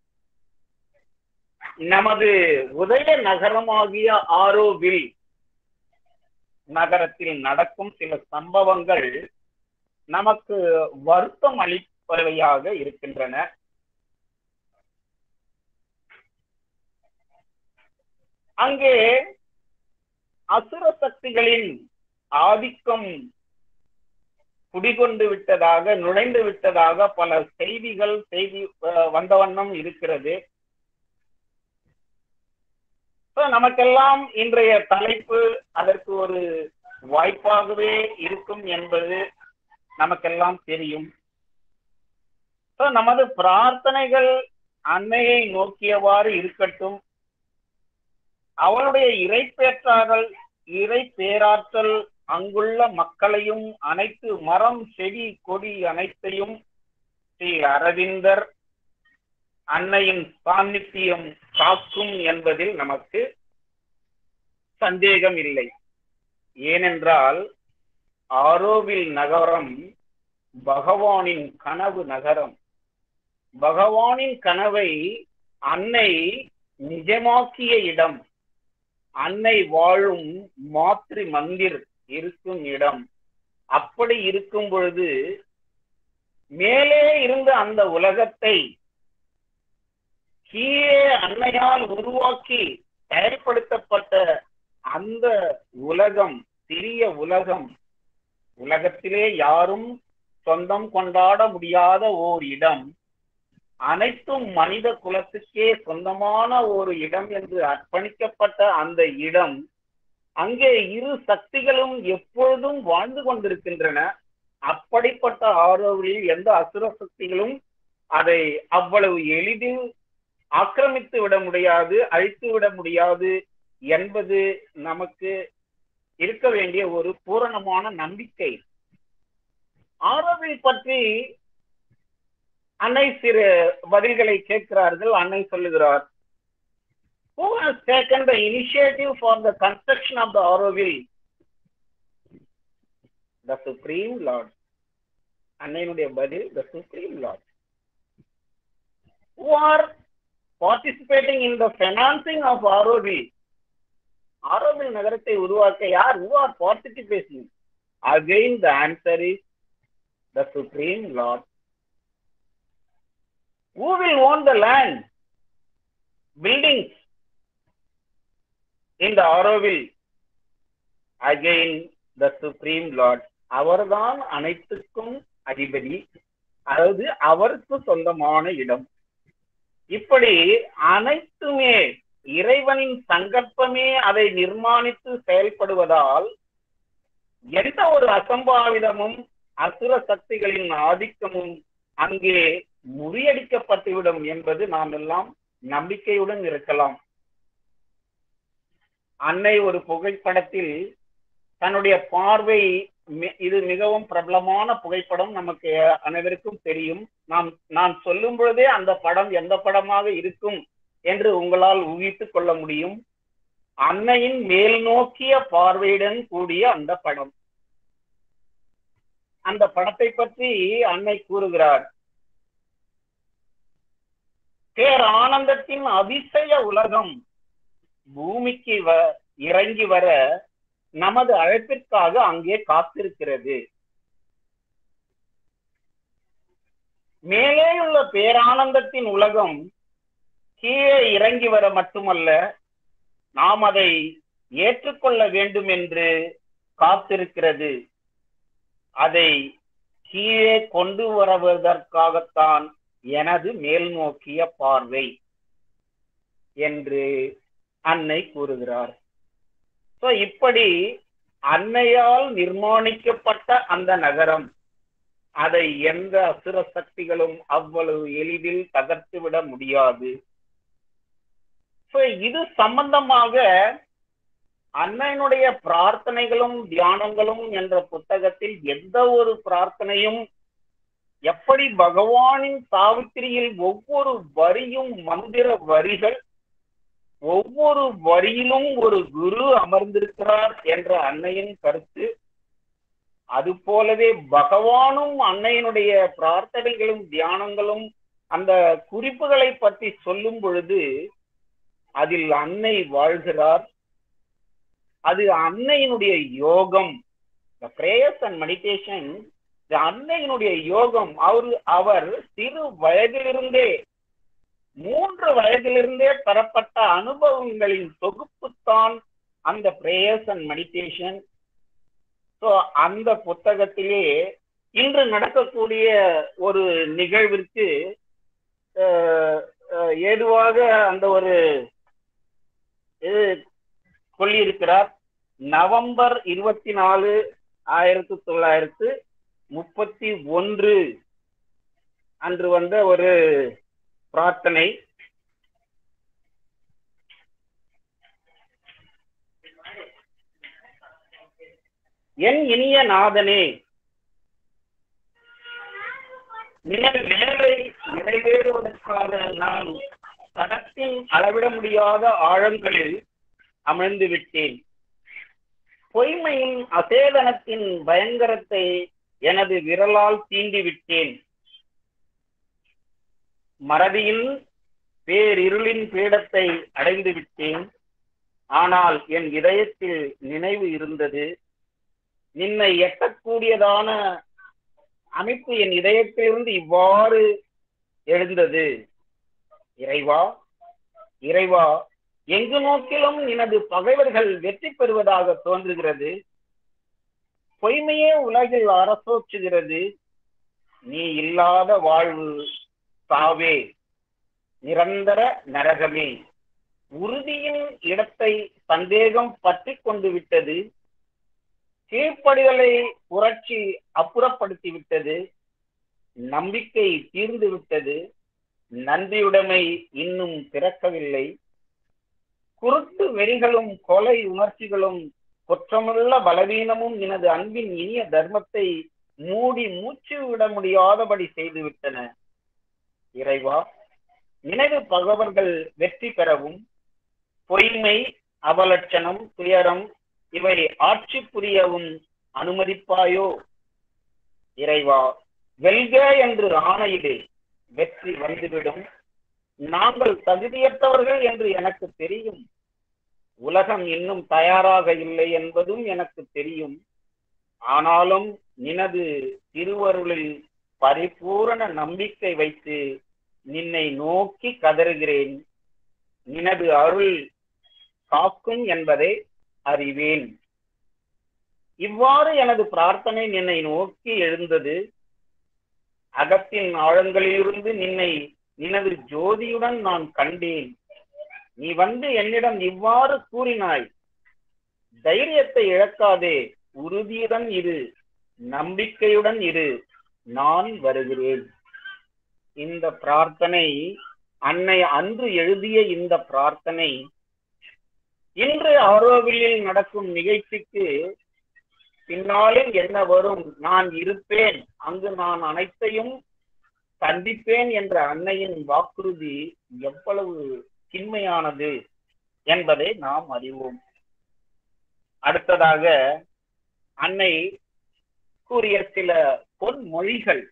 நமது உதய நகரமாகிய ஆரோவில் நகரத்தில் நடக்கும் சில சம்பவங்கள் நமக்கு வருத்தம் அளிப்பவையாக இருக்கின்றன அங்கே அசுர சக்திகளின் ஆதிக்கம் குடிகொண்டு விட்டதாக நுழைந்து விட்டதாக பல செய்திகள் செய்தி வந்த வண்ணம் இருக்கிறது நமக்கெல்லாம் இன்றைய தலைப்பு அதற்கு ஒரு வாய்ப்பாகவே இருக்கும் என்பது நமக்கெல்லாம் தெரியும் நமது பிரார்த்தனைகள் அன்னையை நோக்கியவாறு இருக்கட்டும் அவளுடைய இறை பேற்றார்கள் இறை பேராற்றல் அங்குள்ள மக்களையும் அனைத்து மரம் செடி கொடி அனைத்தையும் ஸ்ரீ அரவிந்தர் அன்னையின் சாநித்தியம் காக்கும் என்பதில் நமக்கு சந்தேகம் இல்லை ஏனென்றால் ஆரோவில் நகரம் பகவானின் கனவு நகரம் பகவானின் கனவை அன்னை நிஜமாக்கிய இடம் அன்னை வாழும் மாத்ரி மந்திர் இருக்கும் இடம் அப்படி இருக்கும் பொழுது மேலே இருந்த அந்த உலகத்தை கீழே அன்னையால் உருவாக்கி செயல்படுத்தப்பட்ட அந்த உலகம் சிறிய உலகம் உலகத்திலே யாரும் சொந்தம் கொண்டாட முடியாத ஓர் இடம் அனைத்தும் மனித குலத்துக்கே சொந்தமான ஒரு இடம் என்று அர்ப்பணிக்கப்பட்ட அந்த இடம் அங்கே இரு சக்திகளும் எப்பொழுதும் வாழ்ந்து கொண்டிருக்கின்றன அப்படிப்பட்ட ஆரோவில் எந்த அசுர சக்திகளும் அதை அவ்வளவு எளிதில் ஆக்கிரமித்து விட முடியாது அழித்து விட முடியாது என்பது நமக்கு இருக்க வேண்டிய ஒரு பூரணமான நம்பிக்கை ஆரோவில் பற்றி அன்னை சிறு பதில்களை கேட்கிறார்கள் அன்னை சொல்லுகிறார் who has taken the initiative for the construction of the Auroville the supreme lord அன்னையினுடைய பதில் the supreme lord who are participating in the financing of Auroville Auroville நகரத்தை உருவாக்க யார் who are participating again the answer is the supreme lord who will own the land buildings in the Auroville again the supreme lord அவர்தான் அனைத்துக்கும் அதிபதி அதாவது அவருக்கு சொந்தமான இடம் இப்படி அனைத்துமே இறைவனின் சங்கல்பமே அதை நிர்மாணித்து செயல்படுவதால் எந்த ஒரு அசம்பாவிதமும் அசுர சக்திகளின் ஆதிக்கமும் அங்கே முறியடிக்கப்பட்டுவிடும் என்பது நாம் எல்லாம் நம்பிக்கையுடன் இருக்கலாம் அன்னை ஒரு புகைப்படத்தில் தன்னுடைய பார்வை மி- இது மிகவும் பிரபலமான புகைப்படம் நமக்கு அனைவருக்கும் தெரியும் நாம் நான் சொல்லும் பொழுதே அந்த படம் எந்த படமாக இருக்கும் என்று உங்களால் ஊகித்துக் கொள்ள முடியும் அன்னையின் மேல் நோக்கிய பார்வையுடன் கூடிய அந்த படம் அந்த படத்தை பற்றி அன்னை கூறுகிறார் பேர் ஆனந்தத்தின் அதிசய உலகம் பூமிக்கு வ- இறங்கி வர நமது அழைப்பிற்காக அங்கே காத்திருக்கிறது மேலே உள்ள பேரானந்தத்தின் உலகம் கீழே இறங்கி வர மட்டுமல்ல நாம் அதை ஏற்றுக்கொள்ள வேண்டும் என்று காத்திருக்கிறது அதை கீழே கொண்டு வருவதற்காகத்தான் எனது மேல் நோக்கிய பார்வை என்று அன்னை கூறுகிறார் சோ இப்படி அன்னையால் நிர்மாணிக்கப்பட்ட அந்த நகரம் அதை எந்த அசுர சக்திகளும் அவ்வளவு எளிதில் தகர்த்துவிட முடியாது சோ இது சம்பந்தமாக அன்னையினுடைய பிரார்த்தனைகளும் தியானங்களும் என்ற புத்தகத்தில் எந்த ஒரு பிரார்த்தனையும் எப்படி பகவானின் சாவித்திரியில் ஒவ்வொரு வரியும் மந்திர வரிகள் ஒவ்வொரு வரியிலும் ஒரு குரு அமர்ந்திருக்கிறார் என்ற அன்னையின் கருத்து அது போலவே பகவானும் அன்னையினுடைய பிரார்த்தனைகளும் தியானங்களும் அந்த குறிப்புகளை பற்றி சொல்லும் பொழுது அதில் அன்னை வாழ்கிறார் அது அன்னையினுடைய யோகம் the prayers and meditation the அன்னையினுடைய யோகம் அவர் அவர் சிறு வயதிலிருந்தே மூன்று வயதிலிருந்தே பெறப்பட்ட அனுபவங்களின் தொகுப்புத்தான் அந்த பிரேயர்ஸ் அண்ட் மெடிடேஷன் ஸோ அந்த புத்தகத்திலே இன்று நடக்கக்கூடிய ஒரு நிகழ்விற்கு அஹ், அஹ், ஏதுவாக அந்த ஒரு இது சொல்லியிருக்கிறார் நவம்பர் இருபத்தி நாலு ஆயிரத்தி தொள்ளாயிரத்து முப்பத்தி ஒன்று அன்று வந்த ஒரு பிரார்த்தனை என் இனிய நாதனே நினைவு வேலை நிறைவேறுவதற்காக நான் தடத்தின் அளவிட முடியாத ஆழங்களில் அமிழ்ந்து விட்டேன் பொய்மையின் அசேதனத்தின் பயங்கரத்தை எனது விரலால் தீண்டி விட்டேன் மறதியின் பேரிருளின் பீடத்தை அடைந்து விட்டேன் ஆனால் என் இதயத்தில் நினைவு இருந்தது நின்னை எட்டக்கூடியதான அமைப்பு என் இதயத்திலிருந்து இவ்வாறு எழுந்தது இறைவா இறைவா எங்கு நோக்கிலும் எனது பகைவர்கள் வெற்றி பெறுவதாக தோன்றுகிறது பொய்மையே உலகில் அரசோச்சுகிறது நீ இல்லாத வாழ்வு சாவே நிரந்தர நரகமே உறுதியின் இடத்தை சந்தேகம் பற்றி கொண்டு விட்டது கீழ்ப்படிதலை புரட்சி அப்புறப்படுத்தி விட்டது நம்பிக்கை தீர்ந்து விட்டது நன்றியுடைமை இன்னும் பிறக்கவில்லை குருட்டு வெறிகளும் கொலை உணர்ச்சிகளும் குற்றமுள்ள பலவீனமும் எனது அன்பின் இனிய தர்மத்தை மூடி மூச்சு விட முடியாதபடி செய்துவிட்டன இறைவா நினைவு பகவர்கள் வெற்றி பெறவும் பொய்மை அவலட்சணம் துயரம் இவை ஆட்சி புரியவும் அனுமதிப்பாயோ இறைவா வெல்க என்று ஆணையிடு வெற்றி வந்துவிடும் நாங்கள் தகுதியற்றவர்கள் என்று எனக்கு தெரியும் உலகம் இன்னும் தயாராக இல்லை என்பதும் எனக்கு தெரியும் ஆனாலும் நினது திருவருளில் பரிபூரண நம்பிக்கை வைத்து நின்னை நோக்கி கதறுகிறேன் நினது அருள் காக்கும் என்பதை அறிவேன் இவ்வாறு எனது பிரார்த்தனை நின்னை நோக்கி எழுந்தது அகத்தின் ஆழங்களிலிருந்து நின்னை நினது ஜோதியுடன் நான் கண்டேன் நீ வந்து என்னிடம் இவ்வாறு கூறினாய் தைரியத்தை இழக்காதே உறுதியுடன் இரு நம்பிக்கையுடன் இரு நான் வருகிறேன் இந்த பிரார்த்தனை அன்னை அன்று எழுதிய இந்த பிரார்த்தனை இன்று ஆரோவில்லில் நடக்கும் நிகழ்ச்சிக்கு பின்னாளில் என்ன வரும் நான் இருப்பேன் அங்கு நான் அனைத்தையும் சந்திப்பேன் என்ற அன்னையின் வாக்குறுதி எவ்வளவு திண்மையானது என்பதை நாம் அறிவோம் அடுத்ததாக அன்னை கூறிய சில பொன்மொழிகள்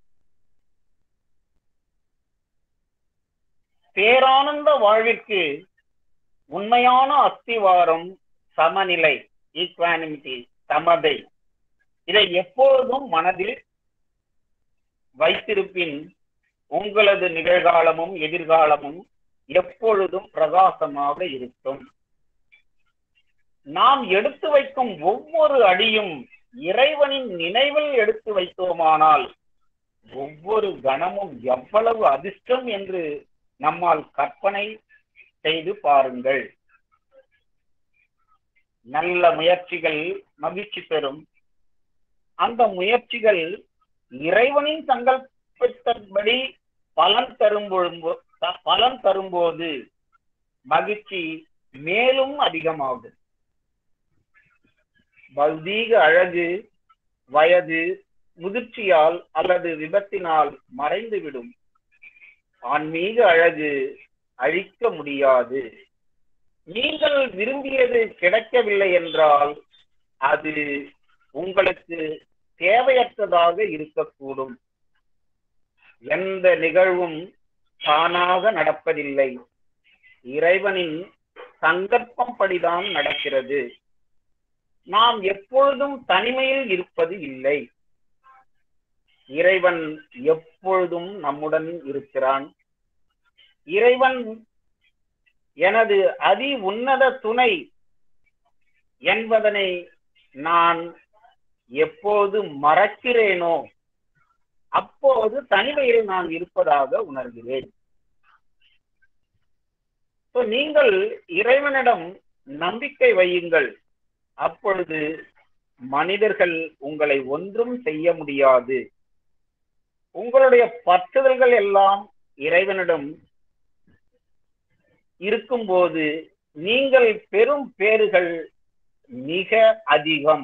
பேரானந்த வாழ்விற்கு உண்மையான அஸ்திவாரம் சமநிலை ஈக்வானிமிட்டி சமதை இதை எப்பொழுதும் மனதில் வைத்திருப்பின் உங்களது நிகழ்காலமும் எதிர்காலமும் எப்பொழுதும் பிரகாசமாக இருக்கும் நாம் எடுத்து வைக்கும் ஒவ்வொரு அடியும் இறைவனின் நினைவில் எடுத்து வைத்தோமானால் ஒவ்வொரு கணமும் எவ்வளவு அதிர்ஷ்டம் என்று நம்மால் கற்பனை செய்து பாருங்கள் நல்ல முயற்சிகள் மகிழ்ச்சி பெறும் அந்த முயற்சிகள் இறைவனின் சங்கல்பித்தபடி பலன் தரும் பொழுது பலன் தரும்போது மகிழ்ச்சி மேலும் அதிகமாகும் பௌதீக அழகு வயது முதிர்ச்சியால் அல்லது விபத்தினால் மறைந்துவிடும் ஆன்மீக அழகு அழிக்க முடியாது நீங்கள் விரும்பியது கிடைக்கவில்லை என்றால் அது உங்களுக்கு தேவையற்றதாக இருக்கக்கூடும் எந்த நிகழ்வும் தானாக நடப்பதில்லை இறைவனின் சங்கற்பம் படிதான் நடக்கிறது நாம் எப்பொழுதும் தனிமையில் இருப்பது இல்லை இறைவன் எப்பொழுதும் நம்முடன் இருக்கிறான் இறைவன் எனது அதி உன்னத துணை என்பதனை நான் எப்போது மறக்கிறேனோ அப்போது தனிமையில் நான் இருப்பதாக உணர்கிறேன் நீங்கள் இறைவனிடம் நம்பிக்கை வையுங்கள் அப்பொழுது மனிதர்கள் உங்களை ஒன்றும் செய்ய முடியாது உங்களுடைய பற்றுதல்கள் எல்லாம் இறைவனிடம் இருக்கும்போது நீங்கள் பெரும் பேறுகள் மிக அதிகம்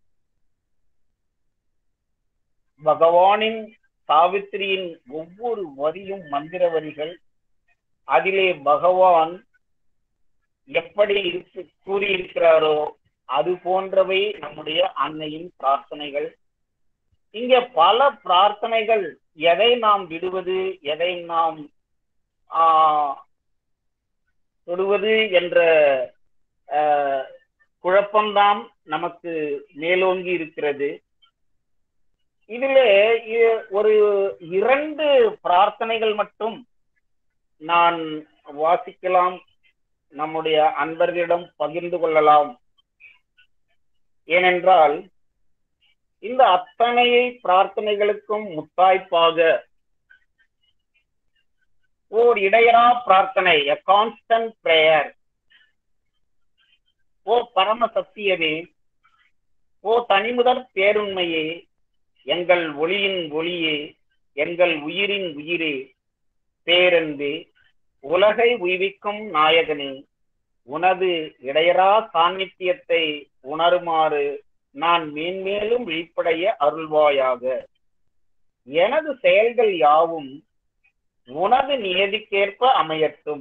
பகவானின் சாவித்திரியின் ஒவ்வொரு வரியும் மந்திர வரிகள் அதிலே பகவான் எப்படி இருக்கு கூறியிருக்கிறாரோ அது போன்றவை நம்முடைய அன்னையின் பிரார்த்தனைகள் இங்க பல பிரார்த்தனைகள் எதை நாம் விடுவது எதை நாம் ஆஹ் தொடுவது என்ற குழப்பம்தான் நமக்கு மேலோங்கி இருக்கிறது இதிலே ஒரு இரண்டு பிரார்த்தனைகள் மட்டும் நான் வாசிக்கலாம் நம்முடைய அன்பர்களிடம் பகிர்ந்து கொள்ளலாம் ஏனென்றால் இந்த அத்தனை பிரார்த்தனைகளுக்கும் முத்தாய்ப்பாக ஓர் இடையரா பிரார்த்தனை எ கான்ஸ்டன்ட் பிரேயர் ஓ பரம சத்தியமே ஓ தனிமுதற் பேருண்மையே எங்கள் ஒளியின் ஒளியே எங்கள் உயிரின் உயிரே பேரன்பே உலகை உய்விக்கும் நாயகனே உனது இடையரா சாநித்தியத்தை உணருமாறு நான் மேன்மேலும் விழிப்படைய அருள்வாயாக எனது செயல்கள் யாவும் உனது நியதிக்கேற்ப அமையட்டும்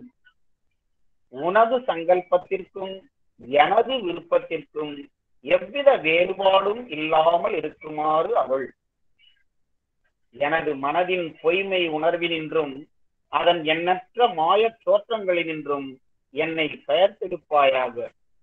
உனது சங்கல்பத்திற்கும் எனது விருப்பத்திற்கும் எவ்வித வேறுபாடும் இல்லாமல் இருக்குமாறு அருள் எனது மனதின் பொய்மை உணர்வினின்றும் அதன் எண்ணற்ற மாயத் தோற்றங்களினின்றும் என்னை பெயர்த்தெடுப்பாயாக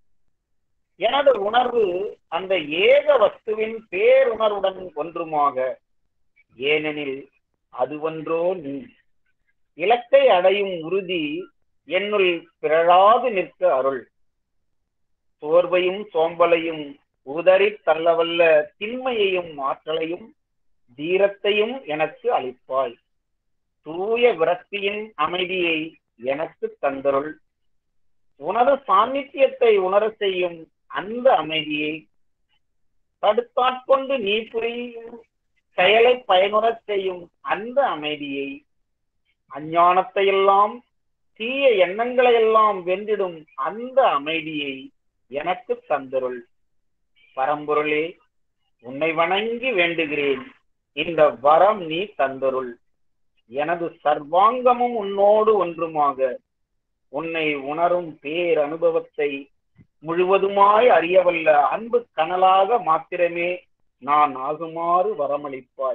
எனது உணர்வு அந்த ஏக வஸ்துவின் பேருணர்வுடன் ஒன்றுமாக ஏனெனில் அது ஒன்றோ நீ இலக்கை அடையும் உறுதி என்னுள் பிறழாது நிற்க அருள் சோர்வையும் சோம்பலையும் உதறித் தள்ளவல்ல திண்மையையும் ஆற்றலையும் தீரத்தையும் எனக்கு அளிப்பாய் தூய விரக்தியின் அமைதியை எனக்கு தந்தருள் உனது சாநித்தியத்தை உணர செய்யும் அந்த அமைதியை தடுத்தாட்கொண்டு நீ புரியும் செயலை பயனுறச் செய்யும் அந்த அமைதியை அஞ்ஞானத்தை எல்லாம் தீய எண்ணங்களை எல்லாம் வென்றிடும் அந்த அமைதியை எனக்கு தந்தருள் பரம்பொருளே உன்னை வணங்கி வேண்டுகிறேன் இந்த வரம் நீ தந்தருள் எனது சர்வாங்கமும் உன்னோடு ஒன்றுமாக உன்னை உணரும் பேர் அனுபவத்தை முழுவதுமாய் அறியவல்ல அன்பு கனலாக மாத்திரமே நான் ஆகுமாறு வரமளிப்பாய்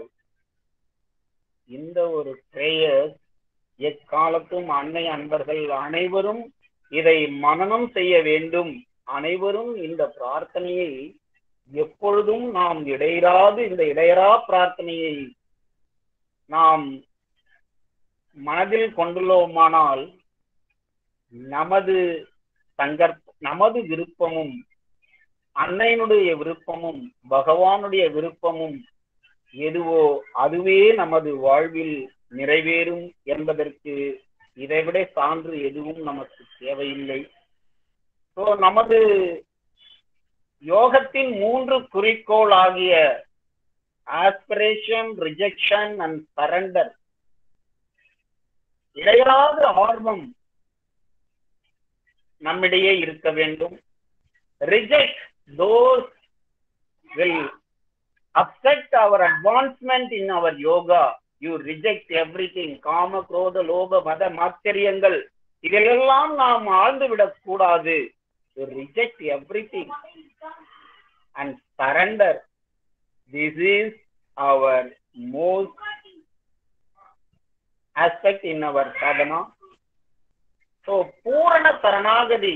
இந்த ஒரு பிரேயர் எக்காலத்தும் அன்னை அன்பர்கள் அனைவரும் இதை மனனம் செய்ய வேண்டும் அனைவரும் இந்த பிரார்த்தனையை எப்பொழுதும் நாம் இடையராது இந்த இடையரா பிரார்த்தனையை நாம் மனதில் கொண்டுள்ளோமானால் நமது சங்கற்ப நமது விருப்பமும் அன்னையினுடைய விருப்பமும் பகவானுடைய விருப்பமும் எதுவோ அதுவே நமது வாழ்வில் நிறைவேறும் என்பதற்கு இதைவிட சான்று எதுவும் நமக்கு தேவையில்லை ஸோ நமது யோகத்தின் மூன்று குறிக்கோள் ஆகிய ஆஸ்பிரேஷன் ரிஜெக்ஷன் அண்ட் சரண்டர் இடையராத ஆர்வம் நம்மிடையே இருக்க வேண்டும் reject those will affect our advancement in our yoga you reject everything காம குரோத லோப மத மாச்சரியங்கள் இதிலெல்லாம் நாம் ஆழ்ந்து விடக் கூடாது to reject everything and surrender this is our most aspect in our sadhana so பூரண சரணாகதி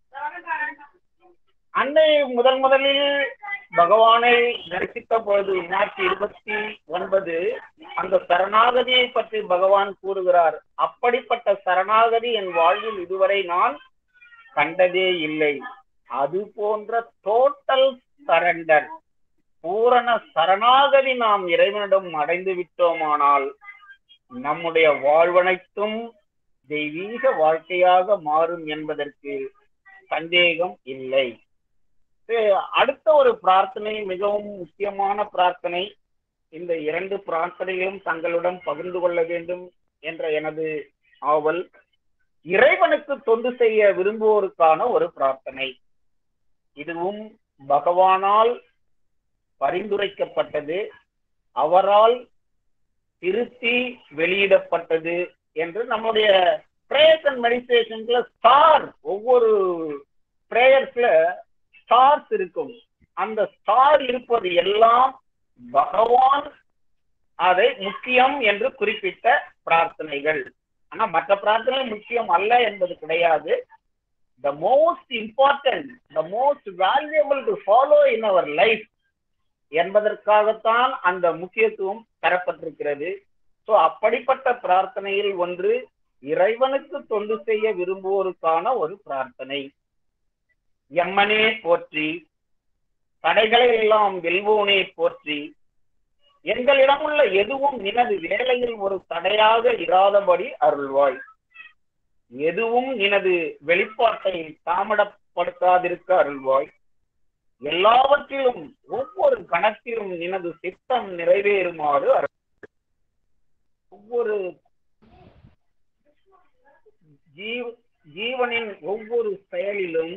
அன்னை முதல் முதலில் பகவானை தரிசித்த பொழுது மார்ச் இருபத்தி ஒன்பது அந்த சரணாகதியை பற்றி பகவான் கூறுகிறார் அப்படிப்பட்ட சரணாகதி என் வாழ்வில் இதுவரை நான் கண்டதே இல்லை அது போன்ற டோட்டல் சரண்டர் பூரண சரணாகதி நாம் இறைவனிடம் அடைந்து விட்டோமானால் நம்முடைய வாழ்வனைத்தும் தெய்வீக வாழ்க்கையாக மாறும் என்பதற்கு சந்தேகம் இல்லை அடுத்த ஒரு பிரார்த்தனை மிகவும் முக்கியமான பிரார்த்தனை இந்த இரண்டு பிரார்த்தனைகளும் தங்களுடன் பகிர்ந்து கொள்ள வேண்டும் என்ற எனது ஆவல் இறைவனுக்கு தொண்டு செய்ய விரும்புவோருக்கான ஒரு பிரார்த்தனை இதுவும் பகவானால் பரிந்துரைக்கப்பட்டது அவரால் திருத்தி வெளியிடப்பட்டது என்று நம்முடைய பிரேயர்ஸ் அண்ட் மெடிடேஷன்ஸ்ல ஸ்டார் ஒவ்வொரு பிரேயர்ஸ்ல ஸ்டார்ஸ் இருக்கும் அந்த ஸ்டார் இருப்பது எல்லாம் பகவான் அதை முக்கியம் என்று குறிப்பிட்ட பிரார்த்தனைகள் ஆனா மற்ற பிரார்த்தனை முக்கியம் அல்ல என்பது கிடையாது the most important the most valuable to follow in our life என்பதற்காகத்தான் அந்த முக்கியத்துவம் தரப்பட்டிருக்கிறது ஸோ அப்படிப்பட்ட பிரார்த்தனையில் ஒன்று இறைவனுக்கு தொண்டு செய்ய விரும்புவோருக்கான ஒரு பிரார்த்தனை எம்மனே போற்றி தடைகளை எல்லாம் வெல்வோனே போற்றி எங்களிடம் உள்ள எதுவும் நினது வேலையில் ஒரு தடையாக இராதபடி அருள்வாய் எதுவும் நினது வெளிப்பாட்டை தாமடப்படுத்தாதிருக்க அருள்வாய் எல்லாவற்றிலும் ஒவ்வொரு கணத்திலும் நினது சித்தம் நிறைவேறுமாறு அருள் ஒவ்வொரு ஜீவ ஜீவனின் ஒவ்வொரு செயலிலும்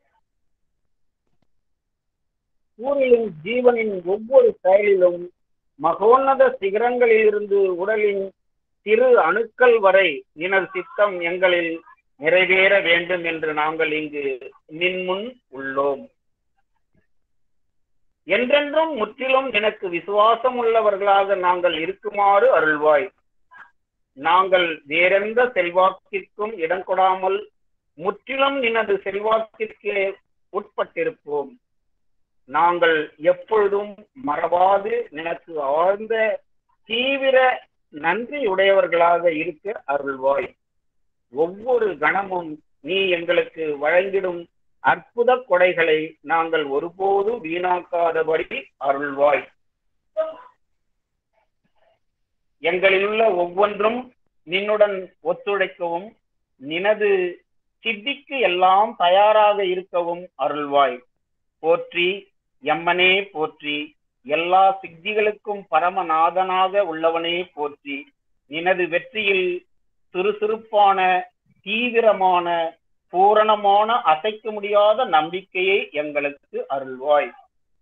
கூறியும் ஜீவனின் ஒவ்வொரு செயலிலும் மகோன்னத சிகரங்களிலிருந்து உடலின் சிறு அணுக்கள் வரை நினது சித்தம் எங்களில் நிறைவேற வேண்டும் என்று நாங்கள் இங்கு நின்முன் உள்ளோம் என்றென்றும் முற்றிலும் எனக்கு விசுவாசம் உள்ளவர்களாக நாங்கள் இருக்குமாறு அருள்வாய் நாங்கள் வேறெந்த செல்வாக்கிற்கும் இடம் கொடாமல் முற்றிலும் நினது செல்வாக்கிற்கு உட்பட்டிருப்போம் நாங்கள் எப்பொழுதும் மறவாது நினக்கு ஆழ்ந்த தீவிர நன்றி உடையவர்களாக இருக்க அருள்வாய் ஒவ்வொரு கணமும் நீ எங்களுக்கு வழங்கிடும் அற்புத கொடைகளை நாங்கள் ஒருபோது வீணாக்காதபடி அருள்வாய் எங்களிலுள்ள ஒவ்வொன்றும் நின்னுடன் ஒத்துழைக்கவும் நினது சித்திக்கு எல்லாம் தயாராக இருக்கவும் அருள்வாய் போற்றி எம்மனே போற்றி எல்லா சித்திகளுக்கும் பரமநாதனாக உள்ளவனே போற்றி நினது வெற்றியில் சுறுசுறுப்பான தீவிரமான பூரணமான அசைக்க முடியாத நம்பிக்கையை எங்களுக்கு அருள்வாய்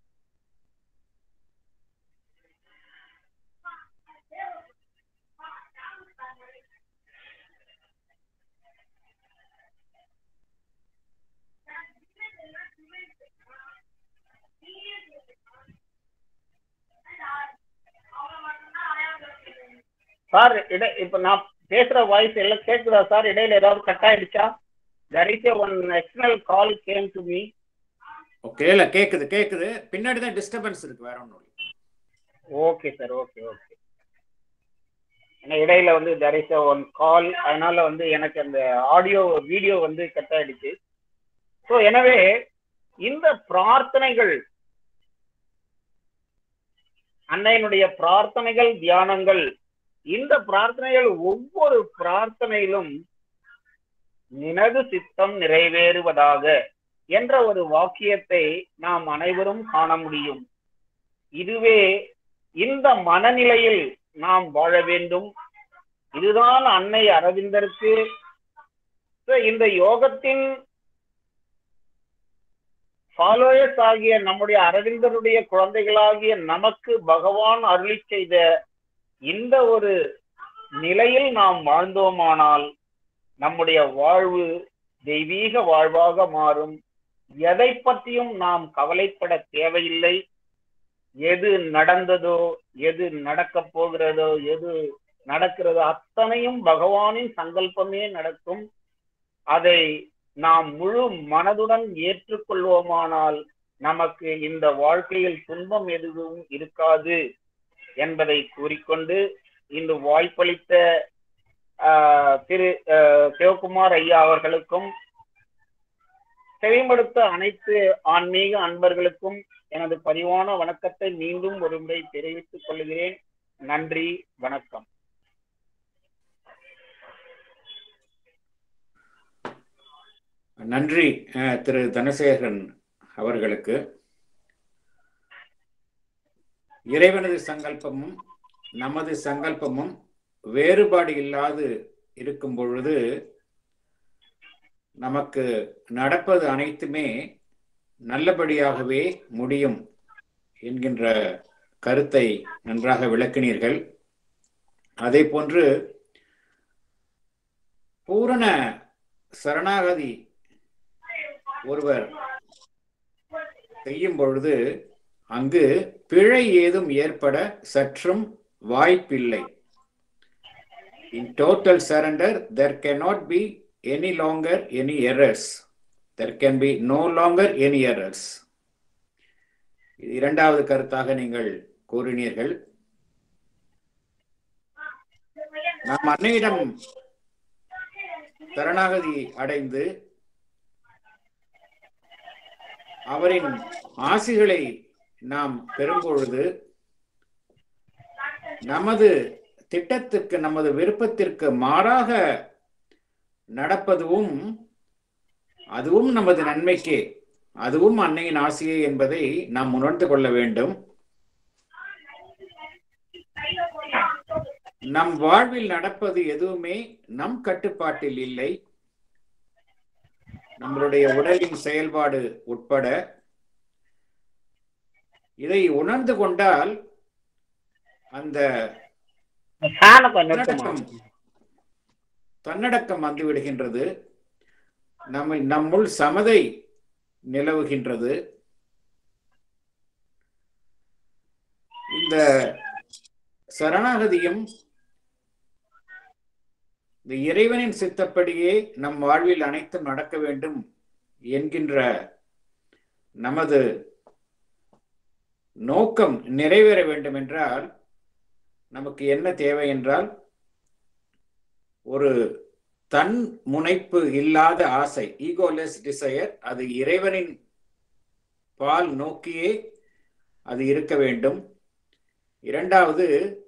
சார் இட இப்ப நான் பேசுற வாய்ஸ் எல்லாம் கேக்குதா சார் இடையில ஏதாவது கட் ஆயிடுச்சா there is a one external call came to me okay இல்ல கேக்குது கேக்குது பின்னாடி தான் டிஸ்டர்பன்ஸ் இருக்கு வேற ஒன்றும் இல்லை ஓகே சார் ஓகே ஓகே ஏன்னா இடையில வந்து there is a one call அதனால வந்து எனக்கு அந்த ஆடியோ வீடியோ வந்து கட் ஆயிடுச்சு ஸோ எனவே இந்த பிரார்த்தனைகள் அன்னையினுடைய பிரார்த்தனைகள் தியானங்கள் இந்த பிரார்த்தனைகள் ஒவ்வொரு பிரார்த்தனையிலும் நினது சித்தம் நிறைவேறுவதாக என்ற ஒரு வாக்கியத்தை நாம் அனைவரும் காண முடியும் இதுவே இந்த மனநிலையில் நாம் வாழ வேண்டும் இதுதான் அன்னை அரவிந்தருக்கு so இந்த யோகத்தின் ஃபாலோயர்ஸ் ஆகிய நம்முடைய அரவிந்தருடைய குழந்தைகளாகிய நமக்கு பகவான் அருளி செய்த இந்த ஒரு நிலையில் நாம் வாழ்ந்தோமானால் நம்முடைய வாழ்வு தெய்வீக வாழ்வாக மாறும் எதை பற்றியும் நாம் கவலைப்பட தேவையில்லை எது நடந்ததோ எது நடக்கப் போகிறதோ எது நடக்கிறதோ அத்தனையும் பகவானின் சங்கல்பமே நடக்கும் அதை நாம் முழு மனதுடன் ஏற்றுக்கொள்வோமானால் நமக்கு இந்த வாழ்க்கையில் துன்பம் எதுவும் இருக்காது என்பதை கூறிக்கொண்டு இந்த வாய்ப்பளித்த ஆஹ், திரு ஆஹ், சிவகுமார் ஐயா அவர்களுக்கும் செவிமடுத்த அனைத்து ஆன்மீக அன்பர்களுக்கும் எனது பரிவான வணக்கத்தை மீண்டும் ஒரு முறை தெரிவித்துக் கொள்கிறேன் நன்றி வணக்கம் நன்றி அஹ், திரு தனசேகரன் அவர்களுக்கு இறைவனது சங்கல்பமும் நமது சங்கல்பமும் வேறுபாடு இல்லாது இருக்கும் பொழுது நமக்கு நடப்பது அனைத்துமே நல்லபடியாகவே முடியும் என்கின்ற கருத்தை நன்றாக விளக்கினீர்கள் அதே போன்று பூரண சரணாகதி ஒருவர் செய்யும் பொழுது அங்கு பிழை ஏதும் ஏற்பட சற்றும் வாய்ப்பில்லை in total surrender there cannot be any longer any errors there can be no longer any errors இரண்டாவது கருத்தாக நீங்கள் கூறினீர்கள் நாம் அன்னையிடம் சரணாகதி அடைந்து அவரின் ஆசிகளை நாம் பெறும்பொழுது நமது திட்டத்திற்கு நமது விருப்பத்திற்கு மாறாக நடப்பதும் அதுவும் நமது நன்மைக்கே அதுவும் அன்னையின் ஆசையே என்பதை நாம் உணர்ந்து கொள்ள வேண்டும் நம் வாழ்வில் நடப்பது எதுவுமே நம் கட்டுப்பாட்டில் இல்லை நம்மளுடைய உடலின் செயல்பாடு உட்பட இதை உணர்ந்து கொண்டால் அந்த ஃபேனை கொஞ்சம் நிறுத்துமா தன்னடக்கம் தன்னடக்கம் வந்து விடுகின்றது நம்ம நம்முள் சமதை நிலவுகின்றது இந்த சரணாகதியும் இந்த இறைவனின் சித்தப்படியே நம் வாழ்வில் அனைத்தும் நடக்க வேண்டும் என்கின்ற நமது நோக்கம் நிறைவேற வேண்டும் என்றால் நமக்கு என்ன தேவை என்றால் ஒரு தன் முனைப்பு இல்லாத ஆசை ஈகோலெஸ் டிசையர் அது இறைவனின் பால் நோக்கியே அது இருக்க வேண்டும் இரண்டாவது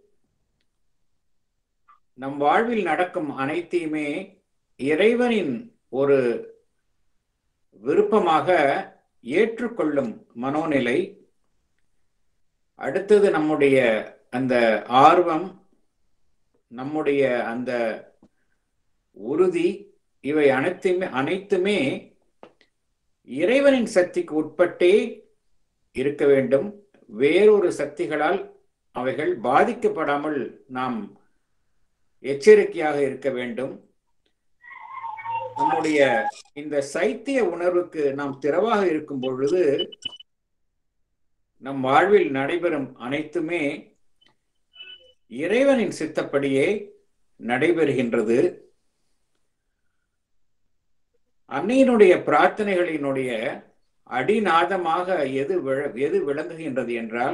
நம் வாழ்வில் நடக்கும் அனைத்தையுமே இறைவனின் ஒரு விருப்பமாக ஏற்றுக்கொள்ளும் மனோநிலை அடுத்தது நம்முடைய அந்த ஆர்வம் நம்முடைய அந்த உறுதி இவை அனைத்துமே அனைத்துமே இறைவனின் சக்திக்கு உட்பட்டே இருக்க வேண்டும் வேறொரு சக்திகளால் அவைகள் பாதிக்கப்படாமல் நாம் எச்சரிக்கையாக இருக்க வேண்டும் நம்முடைய இந்த சைத்திய உணர்வுக்கு நாம் திறவாக இருக்கும் பொழுது நம் வாழ்வில் நடைபெறும் அனைத்துமே இறைவனின் சித்தப்படியே நடைபெறுகின்றது அன்னையினுடைய பிரார்த்தனைகளினுடைய அடிநாதமாக எது விள- எது விளங்குகின்றது என்றால்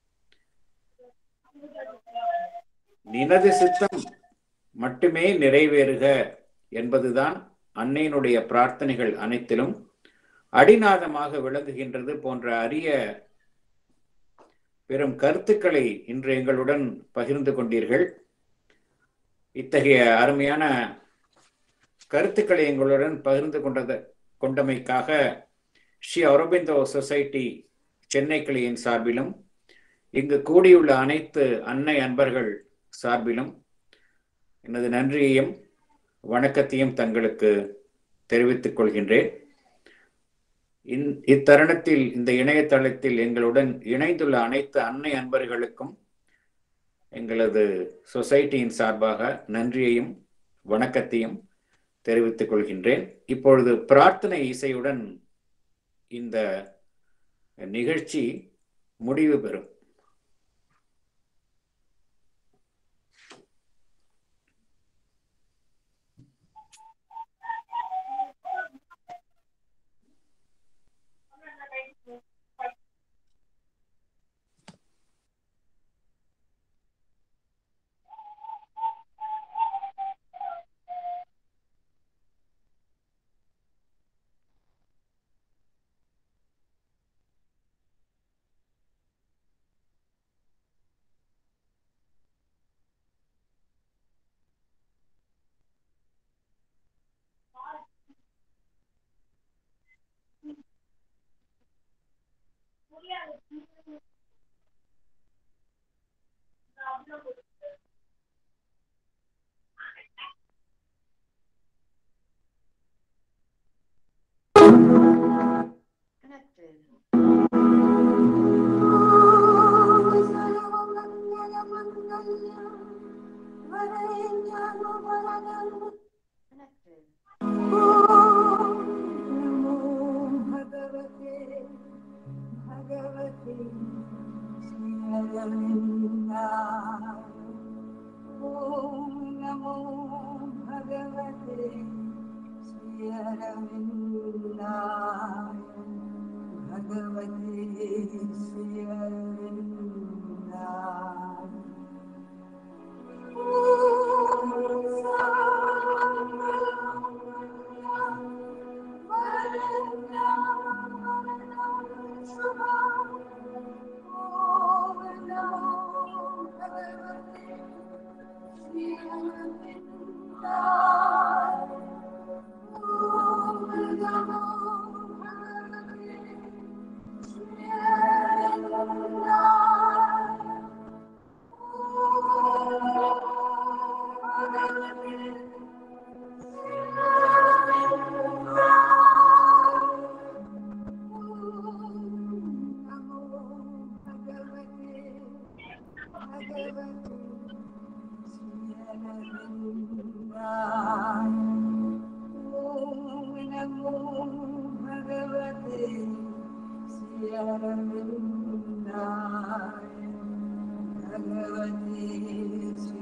நினது சித்தம் மட்டுமே நிறைவேறுக என்பதுதான் அன்னையினுடைய பிரார்த்தனைகள் அனைத்திலும் அடிநாதமாக விளங்குகின்றது போன்ற அரிய பெரும் கருத்துக்களை இன்று எங்களுடன் பகிர்ந்து கொண்டீர்கள் இத்தகைய அருமையான கருத்துக்களை எங்களுடன் பகிர்ந்து கொண்டது கொண்டமைக்காக ஸ்ரீ அரபிந்தோ சொசைட்டி சென்னை கிளையின் சார்பிலும் இங்கு கூடியுள்ள அனைத்து அன்னை அன்பர்கள் சார்பிலும் எனது நன்றியையும் வணக்கத்தையும் தங்களுக்கு தெரிவித்துக் கொள்கின்றேன் இந்- இத்தருணத்தில் இந்த இணையதளத்தில் எங்களுடன் இணைந்துள்ள அனைத்து அன்னை அன்பர்களுக்கும் எங்களது சொசைட்டியின் சார்பாக நன்றியையும் வணக்கத்தையும் தெரிவித்துக் கொள்கின்றேன் இப்பொழுது பிரார்த்தனை இசையுடன் இந்த நிகழ்ச்சி முடிவு பெறும் भगवते श्री अरविन्दाय भगवते ഭഗവതി ഭഗവതി